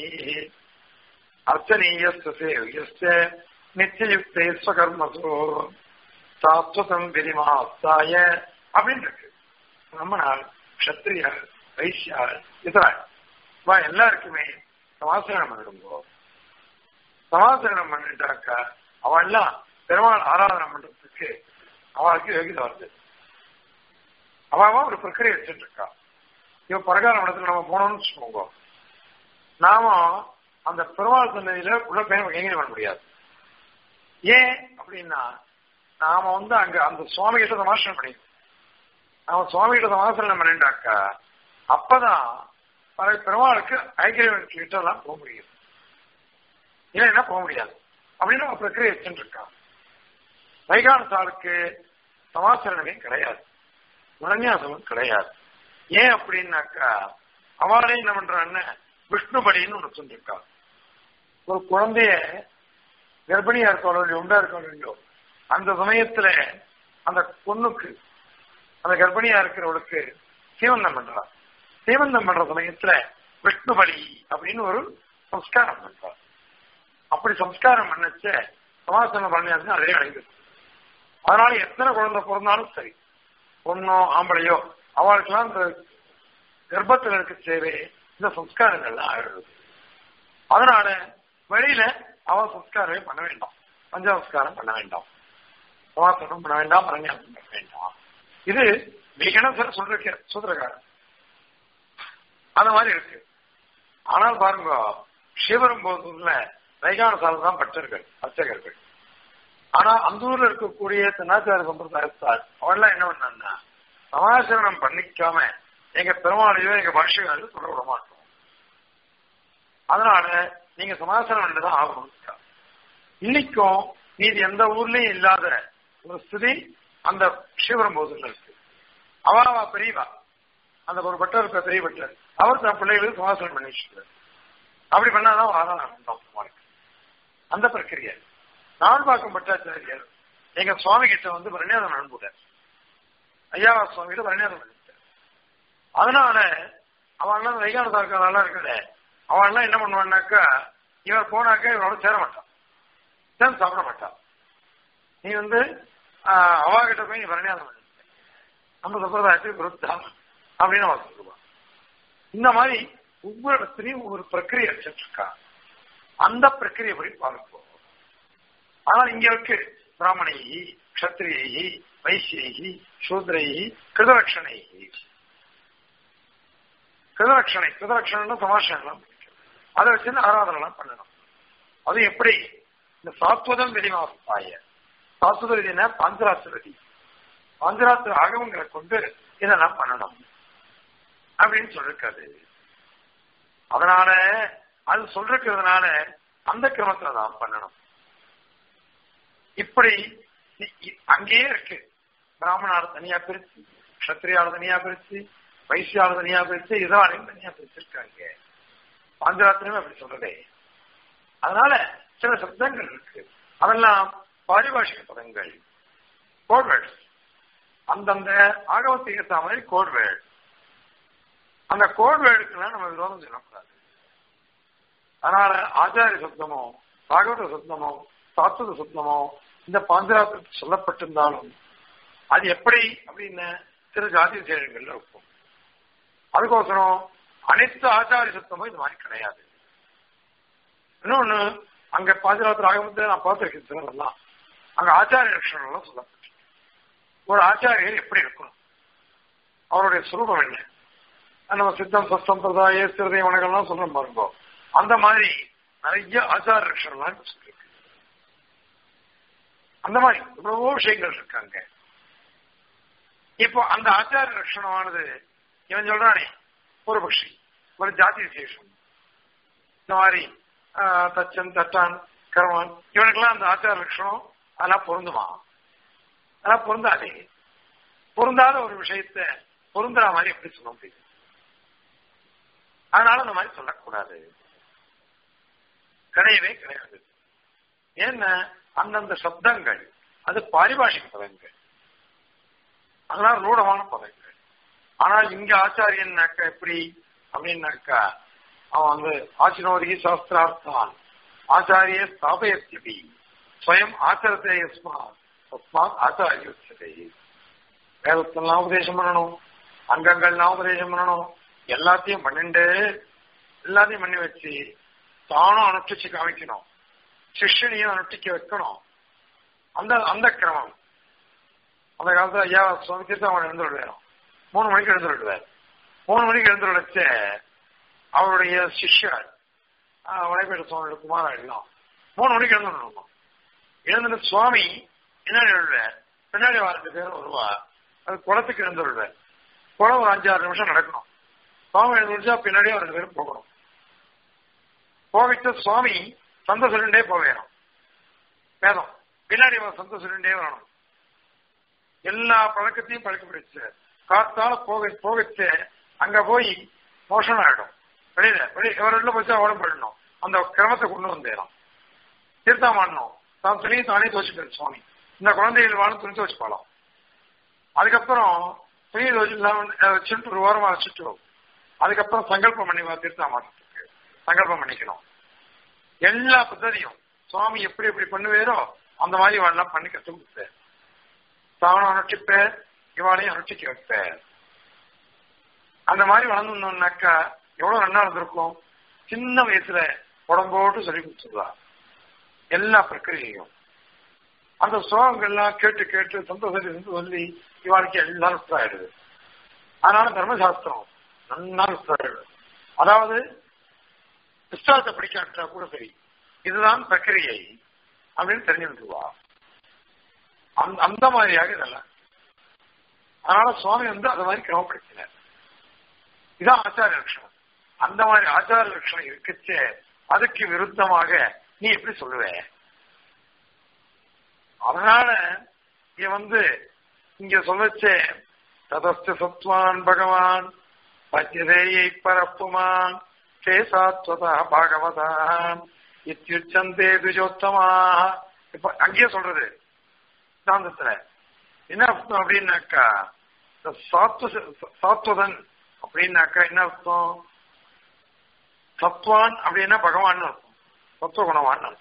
அர்ச்சனீயஸ்ய நித்தியுக்தே ஸ்வகர்மசோ சாஸ்வதம் விரிமாஸ்தாய அப்படின்னு இருக்கு பிராமணால் கஷத்திரியார் வைசியார் இதரால் வா எல்லாருக்குமே சமாசனம் பண்ணிடுங்கோ சமாசனம் பண்ணிட்டாக்கா அவெல்லாம் பெருமாள் ஆராதனை பண்றதுக்கு அவளுக்கு யோகிதை வருது அவன் ஒரு பிரக்கிரியை வச்சுட்டு இருக்கா இவ பிரகாரம் இடத்துல நம்ம போனோம்னு வச்சுக்கோங்க நாம அந்த பெருமாள் சன்னதியில உள்ள பேர் எங்கே பண்ண முடியாது ஏன் அப்படின்னா நாம வந்து அங்க அந்த சுவாமி கிட்ட சமாசனம் பண்ணிக்கணும் நாம சுவாமி கிட்ட சமாசனம் பண்ணிட்டாக்கா அப்பதான் பெருமாளுக்கு ஐக்கியம் கிட்ட எல்லாம் போக முடியும் இல்லைன்னா போக முடியாது அப்படின்னு நம்ம பிரக்கிரியை வச்சுட்டு இருக்கான் வைகானசாலுக்கு சமாசரணமே கிடையாது மனநியாசமும் கிடையாது ஏன் அப்படின்னாக்கா அவளே என்ன பண்றான்னு விஷ்ணுபடின்னு ஒண்ணு சொல்லிருக்கா ஒரு குழந்தைய கர்ப்பிணியா இருக்காளோ இல்லையோ உண்டா இருக்காளோ இல்லையோ அந்த சமயத்துல அந்த பொண்ணுக்கு அந்த கர்ப்பிணியா இருக்கிறவளுக்கு சீமந்தம் பண்றா சீமந்தம் பண்ற சமயத்துல விஷ்ணுபலி அப்படின்னு ஒரு சம்ஸ்காரம் பண்றா அப்படி சம்ஸ்காரம் பண்ணச்ச சமாசனம் பண்ணியாச்சுன்னா அதே அடைஞ்சிடும் அதனால எத்தனை குழந்தை பிறந்தாலும் சரி பொண்ணோ ஆம்பளையோ அவளுக்கெல்லாம் இந்த கர்ப்பத்தில் இருக்க சேவை இந்த சம்ஸ்காரங்கள்லாம் ஆயிடுது அதனால வெளியில அவன் சம்ஸ்காரமே பண்ண வேண்டாம் பஞ்சசம்ஸ்காரம் பண்ண வேண்டாம் சமாசனம் பண்ண வேண்டாம் பரநியாசம் பண்ண வேண்டாம் இது விகணசர் சொல்ற சூத்திரக்காரன் அந்த மாதிரி இருக்கு ஆனால் பாருங்க சிவபெரும்போதூர்ல வைகானசால தான் பக்தர்கள் அர்ச்சகர்கள் ஆனா அந்த ஊர்ல இருக்கக்கூடிய தென்னாச்சார சம்பிரதாயத்தார் அவெல்லாம் என்ன பண்ணா சமாசரணம் பண்ணிக்காம எங்க பெருமாளையோ எங்க பாஷைகளோ சொல்ல விட மாட்டோம் அதனால நீங்க சமாசனம் பண்ணிதான் ஆகணும் இன்னைக்கும் நீது எந்த ஊர்லயும் இல்லாத ஒரு ஸ்திதி அந்த சிவபெரும்போதூர்ல இருக்கு அவா பெரியவா அந்த ஒரு பட்டர் இருக்க பெரிய பட்டர் அவர் தன் பிள்ளைகளுக்கு சமாசனம் பண்ணி வச்சுக்கிறார் அப்படி பண்ணாதான் ஆராதனை அந்த பிரக்கிரியை நாள்பாக்கம் பட்டாச்சாரியர் எங்க சுவாமி கிட்ட வந்து பரணியாதம் அனுப்பிட்டார் ஐயாவா சுவாமி கிட்ட பரணியாதம் அனுப்பிட்டார் அதனால அவன்லாம் வைகானதா இருக்கிறதெல்லாம் இருக்குது அவன்லாம் என்ன பண்ணுவான்னாக்கா இவர் போனாக்கா இவரோட சேர மாட்டான் சேர்ந்து சாப்பிட மாட்டான் நீ வந்து அவாகிட்ட போய் நீ பரணியாதம் பண்ணு நம்ம சம்பிரதாயத்துக்கு விருத்தம் அப்படின்னு அவன் சொல்லுவான் இந்த மாதிரி ஒவ்வொரு இடத்துலையும் ஒவ்வொரு பிரக்கிரியை வச்சிருக்கா அந்த பிரக்கிரியை படி பார்ப்போம் ஆனால் இங்க இருக்கு பிராமணை கஷத்திரியை வைசியை சூத்ரை கிருதரட்சணை கிருதரட்சணை கிருதரட்சணை சமாஷம் அதை வச்சு ஆராதனை எல்லாம் பண்ணணும் அது எப்படி இந்த சாத்வதம் வெளிமாசாய சாத்வத விதினா பாஞ்சராத்திர விதி பாஞ்சராத்திர ஆகவங்களை கொண்டு இதெல்லாம் பண்ணணும் அப்படின்னு சொல்லிருக்காது அதனால அது சொல்றதுனால அந்த கிரமத்துல தான் பண்ணணும் இப்படி அங்கேயே இருக்கு பிராமணால தனியா பிரிச்சு கஷத்திரியால தனியா பிரிச்சு வைசியால தனியா பிரிச்சு இதாலையும் தனியா பிரிச்சிருக்காங்க பாஞ்சராத்திரமே அப்படி சொல்றதே அதனால சில சப்தங்கள் இருக்கு அதெல்லாம் பாரிபாஷிக பதங்கள் கோட்வேர்ட்ஸ் அந்தந்த ஆகவத்துக்கு ஏற்ற மாதிரி கோட்வேர்ட் அந்த கோட்வேர்டுக்கெல்லாம் நம்ம விரோதம் சொல்லக்கூடாது அதனால ஆச்சாரிய சப்தமோ பாகவத சப்தமோ சாத்துவ சப்தமோ இந்த பாஞ்சராத்திரத்தில் சொல்லப்பட்டிருந்தாலும் அது எப்படி அப்படின்னு சில ஜாதி சேரங்கள்ல இருக்கும் அதுக்கோசரம் அனைத்து ஆச்சாரிய சப்தமும் இது மாதிரி கிடையாது இன்னொன்னு அங்க பாஞ்சராத்திர ஆகமத்தை நான் பார்த்திருக்கேன் சிலரெல்லாம் அங்க ஆச்சாரிய லட்சணம் எல்லாம் சொல்லப்பட்டு ஒரு ஆச்சாரியர் எப்படி இருக்கணும் அவருடைய சுரூபம் என்ன நம்ம சித்தம் சம்பிரதாய சிறுதை வணக்கம்லாம் சொல்றோம் பாருங்க அந்த மாதிரி நிறைய ஆச்சார லட்சணம்லாம் சொல்லிருக்கு அந்த மாதிரி எவ்வளவோ விஷயங்கள் இருக்காங்க இப்போ அந்த ஆச்சார லட்சணமானது இவன் சொல்றானே ஒரு பக்ஷி ஒரு ஜாதி விசேஷம் இந்த மாதிரி தச்சன் தட்டான் கரவான் இவனுக்கெல்லாம் அந்த ஆச்சார லட்சணம் அதெல்லாம் பொருந்துமா அதெல்லாம் பொருந்தாதே பொருந்தாத ஒரு விஷயத்த பொருந்துற மாதிரி எப்படி சொல்ல முடியும் அதனால அந்த மாதிரி சொல்லக்கூடாது கிடையவே கிடையாது ஏன்னா அந்தந்த சப்தங்கள் அது பாரிபாஷிக பதங்கள் அதெல்லாம் ரூடமான பதங்கள் ஆனால் இங்க ஆச்சாரியன்னாக்கா எப்படி அப்படின்னாக்கா அவன் வந்து ஆச்சினோதி சாஸ்திரார்த்தான் ஆச்சாரிய ஸ்தாபயத்தி ஸ்வயம் ஆச்சரத்தை தஸ்மாத் ஆச்சாரியுச்சதை வேதத்தெல்லாம் உபதேசம் பண்ணணும் அங்கங்கள்லாம் உபதேசம் பண்ணணும் எல்லாத்தையும் பண்ணிண்டு எல்லாத்தையும் பண்ணி வச்சு தானும் அனுஷ்டிச்சு காமிக்கணும் சிஷ்யனையும் அனுஷ்டிக்க வைக்கணும் அந்த அந்த கிரமம் அந்த காலத்துல ஐயா சுவாமி தீர்த்தாமன் எழுந்து விடுவார் மூணு மணிக்கு எழுந்து விடுவார் மூணு மணிக்கு எழுந்து விடச்ச அவருடைய சிஷ்யர் வலைப்பேட்ட சுவாமி குமாரா எல்லாம் மூணு மணிக்கு எழுந்து விடணும் எழுந்துட்டு சுவாமி என்ன எழுதுவார் பின்னாடி வாரத்து பேர் வருவா அது குளத்துக்கு எழுந்து விடுவார் குளம் ஒரு அஞ்சாறு நிமிஷம் நடக்கணும் சுவாமி எழுந்து விடுச்சா பின்னாடியே ரெண்டு பேரும் போகணும் போகிட்டு சுவாமி சந்த சொல்லிண்டே போவேணும் வேதம் பின்னாடி சந்த சொல்லிண்டே வரணும் எல்லா பழக்கத்தையும் பழக்கப்படுச்சு காத்தால போக போகச்சு அங்க போய் மோஷனம் ஆயிடும் வெளியில வெளியே எவரெல்லாம் போச்சு அவளை போயிடணும் அந்த கிரமத்தை கொண்டு வந்தேரும் தீர்த்தம் பண்ணணும் தான் துணியை தானே துவச்சுட்டாரு சுவாமி இந்த குழந்தைகள் வாழும் துணி துவச்சு போகலாம் அதுக்கப்புறம் துணியை துவச்சு வச்சுட்டு ஒரு வாரமா வச்சுட்டு அதுக்கப்புறம் சங்கல்பம் பண்ணி தீர்த்தம் மாற்றத்துக்கு சங்கல்பம் பண்ணிக்கணும் எல்லா பദ്ധதியும் சுவாமி எப்படி எப்படி பண்ணுவேரோ அந்த மாதிரி இவெல்லாம் பண்ணி கற்றுக் கொடுத்தார் தானும் அனுஷ்டிப்பேர் இவாளையும் அனுஷ்டிக்க வைப்பார் அந்த மாதிரி வளர்ந்துருந்தோம்னாக்கா எவ்வளவு நல்லா இருந்திருக்கும் சின்ன வயசுல உடம்போட்டு சொல்லி கொடுத்துருவா எல்லா பிரக்கிரியையும் அந்த ஸ்லோகங்கள்லாம் கேட்டு கேட்டு சந்தோஷத்தை சொல்லி இவாளுக்கு எல்லாம் ஆயிடுது அதனால தர்மசாஸ்திரம் நல்லா ஆயிடுது அதாவது புஸ்தகத்தை படிக்காட்டா கூட சரி இதுதான் பிரக்கிரியை அப்படின்னு தெரிஞ்சு விட்டுருவா அந்த அந்த மாதிரியாக இதெல்லாம் அதனால சுவாமி வந்து அது மாதிரி கிரமப்படுத்தினார் இதான் ஆச்சார லட்சணம் அந்த மாதிரி ஆச்சார லட்சணம் இருக்குச்சே அதுக்கு விருத்தமாக நீ எப்படி சொல்லுவ அதனால நீ வந்து இங்க சொல்லச்சே ததஸ்த சத்வான் பகவான் பத்தியதேயை பரப்புமான் சேசாத்வதா பாகவதா இத்தியுச்சந்தே துஜோத்தமா இப்ப அங்கேயே சொல்றது சித்தாந்தத்துல என்ன அர்த்தம் அப்படின்னாக்கா சாத்வ சாத்வதன் அப்படின்னாக்கா என்ன அர்த்தம் சத்வான் அப்படின்னா பகவான் அர்த்தம் சத்துவ குணவான் அர்த்தம்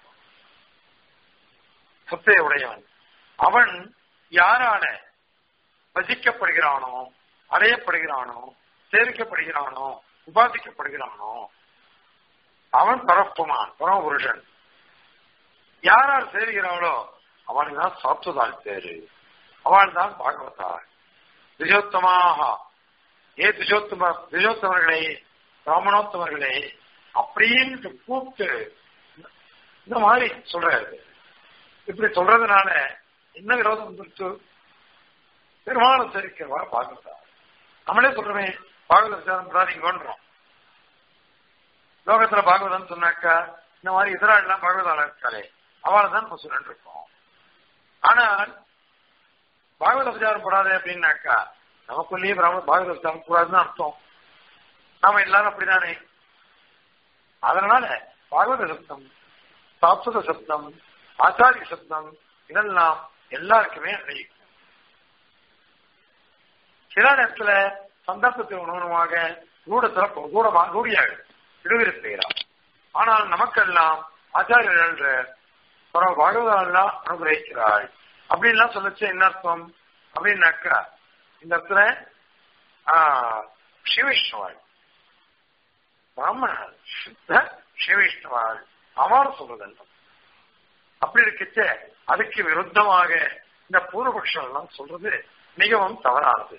சத்தை உடையவன் அவன் யாரால வசிக்கப்படுகிறானோ அடையப்படுகிறானோ சேவிக்கப்படுகிறானோ உபாசிக்கப்படுகிறானோ அவன் பரப்புமான் பரமபுருஷன் யார் யார் சேவிக்கிறாங்களோ அவனுக்கு தான் சாத்துதால் பேரு அவள் தான் பாகவதாள் திஜோத்தமாக ஏ திஜோத்தம திஜோத்தமர்களே பிராமணோத்தமர்களே அப்படின்னு கூப்பிட்டு இந்த மாதிரி சொல்றாரு இப்படி சொல்றதுனால என்ன விரோதம் வந்துருச்சு பெருமாளை சரிக்கிறவா பாகவதா நம்மளே சொல்றோமே பாகவத விசாரம் பிராதிங்கன்றோம் லோகத்துல பாகவதம் சொன்னாக்கா இந்த மாதிரி எதிராளெல்லாம் பாகவதாளர் இருக்காளே அவளை தான் நம்ம சொல்லிட்டு இருக்கோம் ஆனால் பாகவத விசாரம் போடாதே அப்படின்னாக்கா நமக்குள்ளேயே பிராமண பாகவத விசாரம் கூடாதுன்னு அர்த்தம் நாம எல்லாரும் அப்படிதானே அதனால பாகவத சப்தம் சாப்சுத சப்தம் ஆச்சாரிய சப்தம் இதெல்லாம் எல்லாருக்குமே அடையும் சில நேரத்துல சந்தர்ப்பத்தை உணவனமாக கூடத்துல கூடமா கூடியாக விடுவிருக்கிறார் ஆனால் நமக்கெல்லாம் ஆச்சாரியர்கள் பரவ பாகவதாலாம் அனுகிரகிக்கிறாள் அப்படின்லாம் சொல்லச்சு என்ன அர்த்தம் அப்படின்னாக்கா இந்த இடத்துல சிவவிஷ்ணுவாள் பிராமணர் சுத்த சிவவிஷ்ணுவாள் அவன் சொல்றது அப்படி இருக்கச்ச அதுக்கு விருத்தமாக இந்த பூர்வபக்ஷம் எல்லாம் சொல்றது மிகவும் தவறானது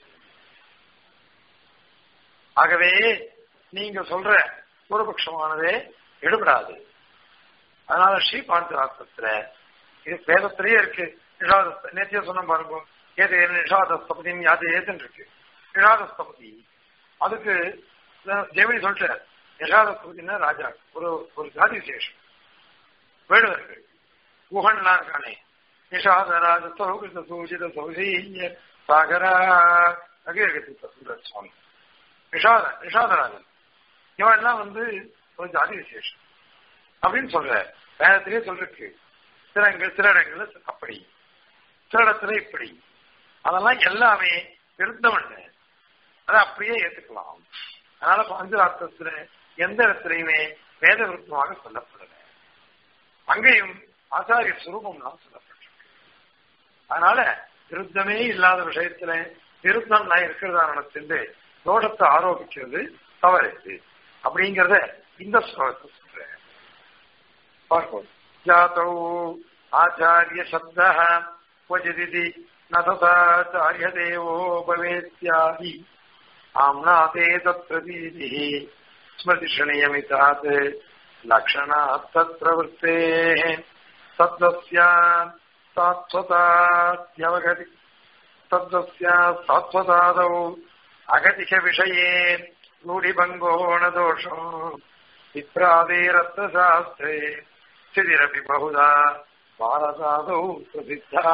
ஆகவே நீங்க சொல்ற பூர்வபக்ஷமானதே எடுபடாது அதனால ஸ்ரீ பாண்டிராத்திரத்துல இது வேதத்திலேயே இருக்கு நிஷாத நேத்திய சொன்ன பாருங்க ஏது நிஷாதஸ்தபதின்னு யாது ஏதுன்னு இருக்கு நிஷாதஸ்தபதி அதுக்கு ஜெமினி சொல்லிட்டார் நிஷாதஸ்தபதினா ராஜா ஒரு ஒரு ஜாதி விசேஷம் வேடுவர்கள் குஹன்லாம் இருக்கானே நிஷாதராஜ சௌகிருத சூஜித சௌசீய சாகரா அகிரகத்தி சொல்றார் சுவாமி நிஷாத நிஷாதராஜன் இவன் எல்லாம் வந்து ஒரு ஜாதி விசேஷம் அப்படின்னு சொல்ற வேதத்திலேயே சொல்றதுக்கு சில இடங்கள் சில இடங்கள்ல அப்படி சில இடத்துல இப்படி அதெல்லாம் எல்லாமே விருத்தம் அதை அப்படியே ஏத்துக்கலாம் அதனால பஞ்சராத்திரத்துல எந்த இடத்துலையுமே வேத விருத்தமாக சொல்லப்படல அங்கேயும் ஆச்சாரிய சுரூபம்லாம் சொல்லப்பட்டிருக்கு அதனால விருத்தமே இல்லாத விஷயத்துல விருத்தம் நான் இருக்கிறதான சென்று தோஷத்தை ஆரோபிக்கிறது தவறு அப்படிங்கிறத இந்த ஸ்லோகத்தை சொல்றேன் பார்ப்போம் ஜாதௌ ஆச்சாரிய சப்த क्वचिदिति न तथाचार्य देवो भवेत्यादि आम्नाते तत्प्रतीतिः स्मृतिषणीयमितात् लक्षणात् तत्प्रवृत्तेः सद्वस्या सात्वताद्यवगति सद्वस्या सात्वतादौ अगतिकविषये रूढिभङ्गो न दोषो विप्रादेरत्नशास्त्रे स्थितिरपि बहुधा பாரதாதௌ பிரசித்தா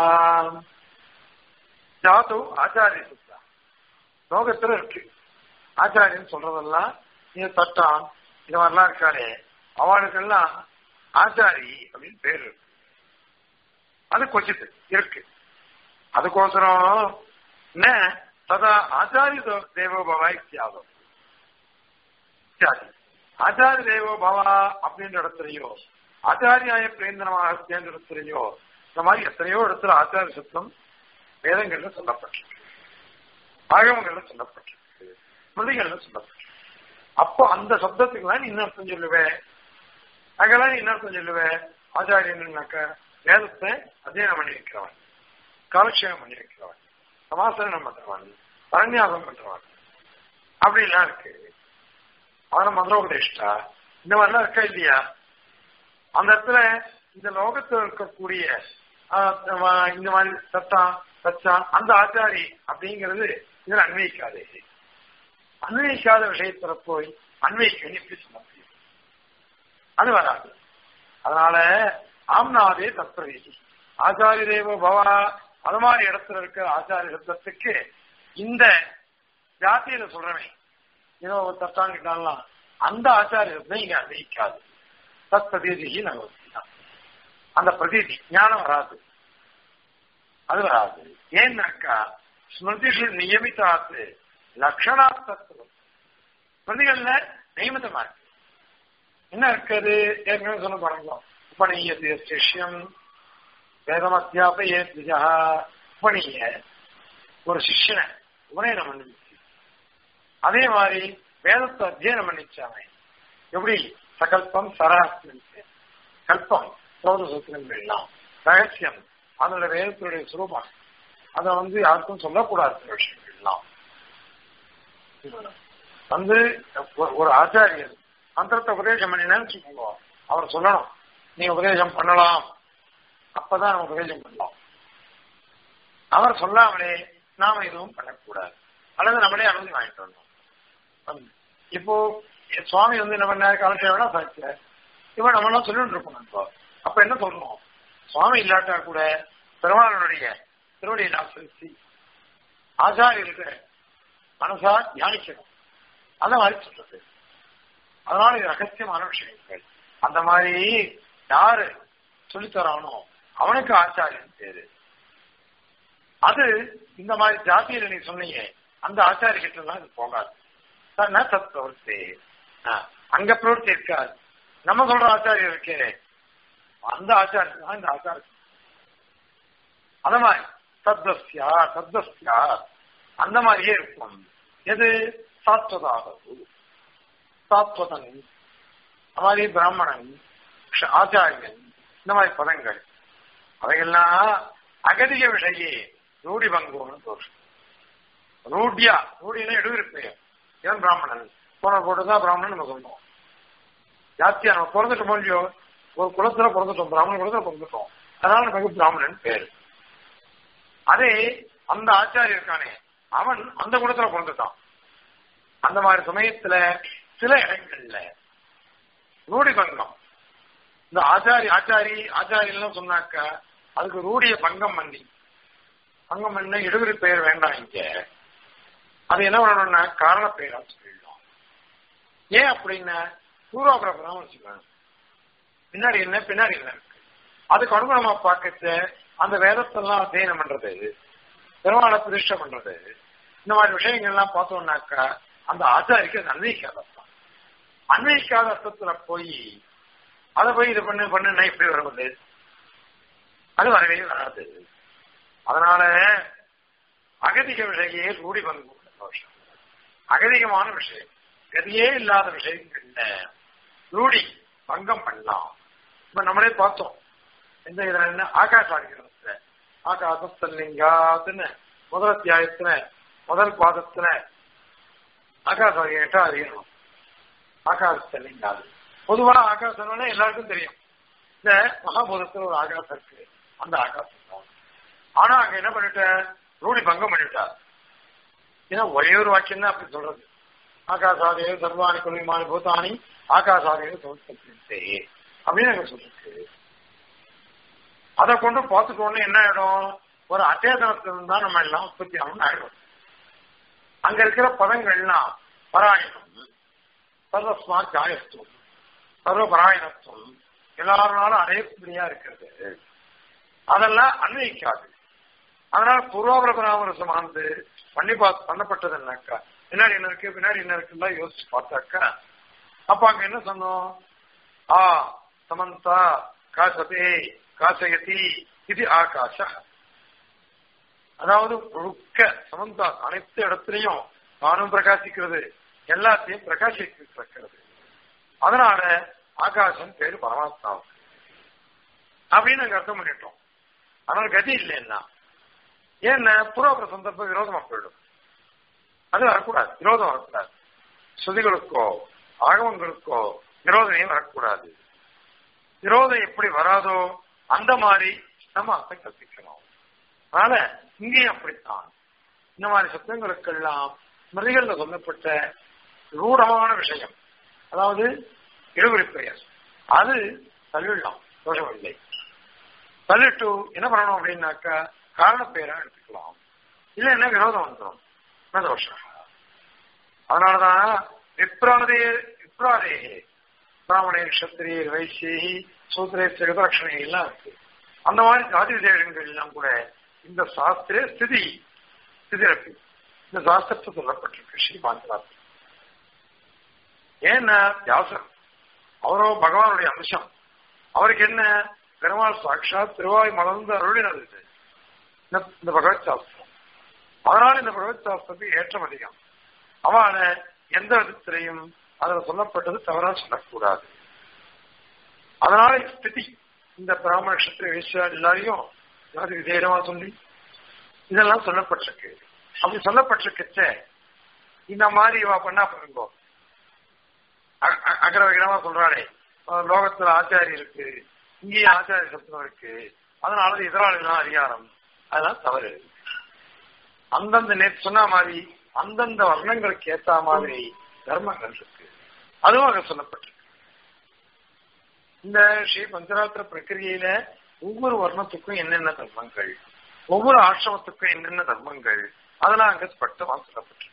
ஜாதௌ ஆச்சாரிய சித்தா லோகத்துல இருக்கு ஆச்சாரியன் சொல்றதெல்லாம் இது தட்டான் இது மாதிரிலாம் இருக்காளே அவளுக்கெல்லாம் ஆச்சாரி அப்படின்னு பேர் இருக்கு அது கொச்சித்து இருக்கு அதுக்கோசரம் என்ன ததா ஆச்சாரிய தேவோ பவா இத்தியாதம் ஆச்சாரிய தேவோ பவா அப்படின்ற இடத்துலயோ ஆச்சாரியாய பிரேந்தனமாக சேர்ந்த இடத்துலையோ இந்த மாதிரி எத்தனையோ இடத்துல ஆச்சாரிய சத்தம் வேதங்கள்ல சொல்லப்பட்டிருக்கு ஆகமங்கள்ல சொல்லப்பட்டிருக்கு ஸ்மிருதிகள்ல சொல்லப்பட்டிருக்கு அப்போ அந்த சப்தத்துக்குலாம் நீ என்ன அர்த்தம் சொல்லுவேன் அங்கெல்லாம் நீ என்ன அர்த்தம் சொல்லுவேன் ஆச்சாரியன்னாக்க வேதத்தை அத்தியனம் பண்ணி வைக்கிறவன் காலக்ஷேபம் பண்ணி வைக்கிறவன் சமாசனம் பண்றவன் பரநியாசம் பண்றவன் அப்படிலாம் இருக்கு அவன மந்திரோபதேஷ்டா இந்த மாதிரிலாம் இருக்கா இல்லையா அந்த இடத்துல இந்த லோகத்தில் இருக்கக்கூடிய இந்த மாதிரி சத்தா சச்சா அந்த ஆச்சாரி அப்படிங்கிறது இதில் அன்வயிக்காது அன்வயிக்காத விஷயத்துல போய் அன்வயிக்க எப்படி சொல்ல முடியும் அது வராது அதனால ஆம்னாதே தத்பிரவேசி ஆச்சாரிய தேவ பவா அது மாதிரி இடத்துல இருக்க ஆச்சாரிய சப்தத்துக்கு இந்த ஜாத்தியில சொல்றவன் ஏதோ ஒரு தட்டாங்கிட்டாலாம் அந்த ஆச்சாரியத்தை இங்க அன்வயிக்காது தத் பிரதீதி நகவத்திதான் அந்த பிரதீதி ஞானம் வராது அது வராது ஏன்னாக்கா ஸ்மிருதிஷு நியமித்தாத்து லட்சணா தத்துவம் ஸ்மிருதிகள்ல நியமித்தமா இருக்கு என்ன இருக்குது ஏற்கனவே சொன்ன பாருங்க உபநீயது சிஷ்யம் வேதம் அத்தியாபய திஜா உபநீய ஒரு சிஷ்யனை உபநயனம் பண்ணிச்சு அதே மாதிரி வேதத்தை அத்தியனம் பண்ணிச்சாங்க எப்படி சகல்பம் சராஸ்திரம் கல்பம் சோத சூத்திரங்கள் எல்லாம் ரகசியம் அதோட வேதத்துடைய சுரூபம் அதை வந்து யாருக்கும் சொல்லக்கூடாத சில விஷயங்கள் எல்லாம் வந்து ஒரு ஆச்சாரியர் மந்திரத்தை உபதேசம் பண்ணினேன்னு சொல்லுங்க அவர் சொல்லணும் நீ உபதேசம் பண்ணலாம் அப்பதான் நம்ம உபதேசம் பண்ணலாம் அவர் சொல்லாமலே நாம எதுவும் பண்ணக்கூடாது அல்லது நம்மளே அனுமதி வாங்கிட்டு வரணும் இப்போ சுவாமி வந்து என்ன பண்ணாரு காலசேவனா சாட்சிய இவன் நம்ம எல்லாம் சொல்லிட்டு இருக்கோம் இப்போ அப்ப என்ன சொல்லணும் சுவாமி இல்லாட்டா கூட பெருமாளனுடைய திருவடியை நான் செலுத்தி ஆச்சாரியருக்கு மனசா தியானிக்கணும் அந்த மாதிரி சொல்றது அதனால இது ரகசியமான விஷயங்கள் அந்த மாதிரி யாரு சொல்லித்தரானோ அவனுக்கு ஆச்சாரியன் பேரு அது இந்த மாதிரி ஜாதியில நீ சொன்னீங்க அந்த ஆச்சாரியகிட்ட எல்லாம் இது போகாது சத் பிரவர்த்தி அங்க பிரவர்த்தி இருக்காது நம்ம சொல்ற ஆச்சாரியர் இருக்கே அந்த ஆச்சாரம் தான் இந்த ஆச்சாரம் அந்த மாதிரி சத்தஸ்யா சத்தஸ்யா அந்த மாதிரியே இருக்கும் எது சாத்வதாகும் சாத்வதன் அந்த மாதிரி பிராமணன் ஆச்சாரியன் இந்த மாதிரி பதங்கள் அவைகள்லாம் அகதிக விஷயே ரூடி பங்குன்னு தோஷம் ரூடியா ரூடினா எடுவிருப்பேன் ஏன் பிராமணன் போன போட்டுதான் பிராமணன் நம்ம சொன்னோம் ஜாத்தியா நம்ம பிறந்துட்டோம் இல்லையோ ஒரு குலத்துல பிறந்துட்டோம் பிராமண குலத்துல பிறந்துட்டோம் அதனால நமக்கு பிராமணன் பேரு அதே அந்த ஆச்சாரியர் இருக்கானே அவன் அந்த குலத்துல பிறந்துட்டான் அந்த மாதிரி சமயத்துல சில இடங்கள்ல ரூடி பங்கம் இந்த ஆச்சாரி ஆச்சாரி ஆச்சாரியெல்லாம் சொன்னாக்க அதுக்கு ரூடிய பங்கம் பண்ணி பங்கம் பண்ண இடுவிரி பெயர் வேண்டாம் இங்க அது என்ன பண்ணணும்னா காரண பெயரா சொல்லிடலாம் ஏன் அப்படின்னா பூர்வாபரம் வச்சுக்கணும் பின்னாடி என்ன பின்னாடி என்ன இருக்கு அதுக்கு அனுகுணமா பார்க்கச்ச அந்த வேதத்தெல்லாம் அத்தியனம் பண்றது பெருமாளை பிரதிஷ்டை பண்றது இந்த மாதிரி விஷயங்கள்லாம் பார்த்தோம்னாக்கா அந்த ஆச்சாரிக்கு அது அன்வயிக்காத அர்த்தம் அன்வயிக்காத அர்த்தத்துல போய் அதை போய் இது பண்ணு பண்ணுன்னா எப்படி வருவது அது வரவே வராது அதனால அகதிக விஷயே ரூடி பங்கு தோஷம் அகதிகமான விஷயம் கதியே இல்லாத விஷயங்கள்ல ரூடி பங்கம் பண்ணலாம் இப்ப நம்மளே பார்த்தோம் எந்த இதுல என்ன ஆகாஷ அடிக்கிறதுல ஆகாசத்தல்லிங்காத்துன்னு முதல் அத்தியாயத்துல முதல் பாதத்துல ஆகாச எட்டா அறியணும் ஆகாசத்தல்லிங்காது பொதுவா ஆகாசம்னா எல்லாருக்கும் தெரியும் இந்த மகாபூதத்துல ஒரு ஆகாசம் இருக்கு அந்த ஆகாசம் தான் ஆனா அங்க என்ன பண்ணிட்ட ரூடி பங்கம் பண்ணிவிட்டார் ஏன்னா ஒரே ஒரு வாக்கியம் தான் அப்படி சொல்றது ஆகாசாதே சர்வாணி குலிமானி பூதானி ஆகாசாதே சமஸ்கரித்தே அப்படின்னு அங்க சொல்லிருக்கு அதை கொண்டு பார்த்துட்டோன்னு என்ன ஆயிடும் ஒரு அச்சேதனத்திலிருந்து தான் நம்ம எல்லாம் உற்பத்தி ஆகணும்னு ஆயிடும் அங்க இருக்கிற பதங்கள்லாம் பராயணம் சர்வஸ்மா ஜாயத்துவம் சர்வ பராயணத்துவம் எல்லாருனாலும் அடையக்கூடியா இருக்கிறது அதெல்லாம் அன்வயிக்காது அதனால பூர்வாபர பராமரசமானது பண்ணி பா பண்ணப்பட்டதுன்னாக்கா பின்னாடி என்ன இருக்கு பின்னாடி என்ன இருக்குன்னா யோசிச்சு பார்த்தாக்கா அப்ப அங்க என்ன சொன்னோம் ஆ சமந்தா காசதே காசயதி இது ஆகாஷ அதாவது முழுக்க சமந்தா அனைத்து இடத்துலையும் தானும் பிரகாசிக்கிறது எல்லாத்தையும் பிரகாசிக்கிறது அதனால ஆகாசம் பேரு பரமாத்மாவுக்கு அப்படின்னு நாங்க அர்த்தம் பண்ணிட்டோம் அதனால கதி இல்லைன்னா ஏன்னா புறாபுர சந்தர்ப்ப விரோதமா போயிடும் அது வரக்கூடாது விரோதம் வரக்கூடாது ஸ்ருதிகளுக்கோ ஆகவங்களுக்கோ விரோதமே வரக்கூடாது விரோதம் எப்படி வராதோ அந்த மாதிரி நம்ம அர்த்தம் கற்பிக்கணும் அதனால இங்கேயும் அப்படித்தான் இந்த மாதிரி சத்தங்களுக்கெல்லாம் ஸ்மிருதிகள்ல சொல்லப்பட்ட ரூடமான விஷயம் அதாவது இழுவரி பெயர் அது தள்ளிடலாம் தோஷம் இல்லை தள்ளிட்டு என்ன பண்ணணும் அப்படின்னாக்கா காரண பெயரா எடுத்துக்கலாம் இல்ல என்ன விரோதம் வந்துடும் தோஷம் அதனாலதான் விப்ராதே விப்ராதே பிராமணே கஷத்திரியர் வைசியி சூத்திரே ஜெகதாட்சணை எல்லாம் இருக்கு அந்த மாதிரி ஜாதி விசேஷங்கள் எல்லாம் கூட இந்த சாஸ்திர ஸ்திதி ஸ்திதிரப்பி இந்த சாஸ்திரத்தை சொல்லப்பட்டிருக்கு ஸ்ரீ பாஞ்சராத்திரி ஏன்னா வியாசர் அவரோ பகவானுடைய அம்சம் அவருக்கு என்ன பெருமாள் சாட்சாத் திருவாய் மலர்ந்து அருளினது இது. இந்த இந்த பகவத் சாஸ்திரம் அதனால இந்த பகவத் சாஸ்திரத்துக்கு ஏற்றம் அதிகம் அவனை எந்த விதத்திலையும் அதில் சொல்லப்பட்டது தவறா சொல்லக்கூடாது அதனால ஸ்திதி இந்த பிராமண நட்சத்திர வேஷ்யா எல்லாரையும் ஜாதி விதேயமா சொல்லி இதெல்லாம் சொல்லப்பட்டிருக்கு அப்படி சொல்லப்பட்டிருக்கச்ச இந்த மாதிரி இவ பண்ணா பாருங்க அ- அ- அகரவகிரமா சொல்றாளே அஹ் லோகத்துல ஆச்சாரி இருக்கு இங்கேயும் ஆச்சாரிய சப்தம் இருக்கு அதனால எதிராளிதான் அதிகாரம் அதெல்லாம் தவறு அந்தந்த நேற்று சொன்ன மாதிரி அந்தந்த வர்ணங்களுக்கு ஏத்த மாதிரி தர்மங்கள் இருக்கு அதுவும் அங்க சொல்லப்பட்டிருக்கு இந்த ஸ்ரீ பஞ்சராத்திர பிரக்கிரியில ஒவ்வொரு வர்ணத்துக்கும் என்னென்ன தர்மங்கள் ஒவ்வொரு ஆசிரமத்துக்கும் என்னென்ன தர்மங்கள் அதெல்லாம் அங்க ஸ்பஷ்டமா சொல்லப்பட்டிருக்கு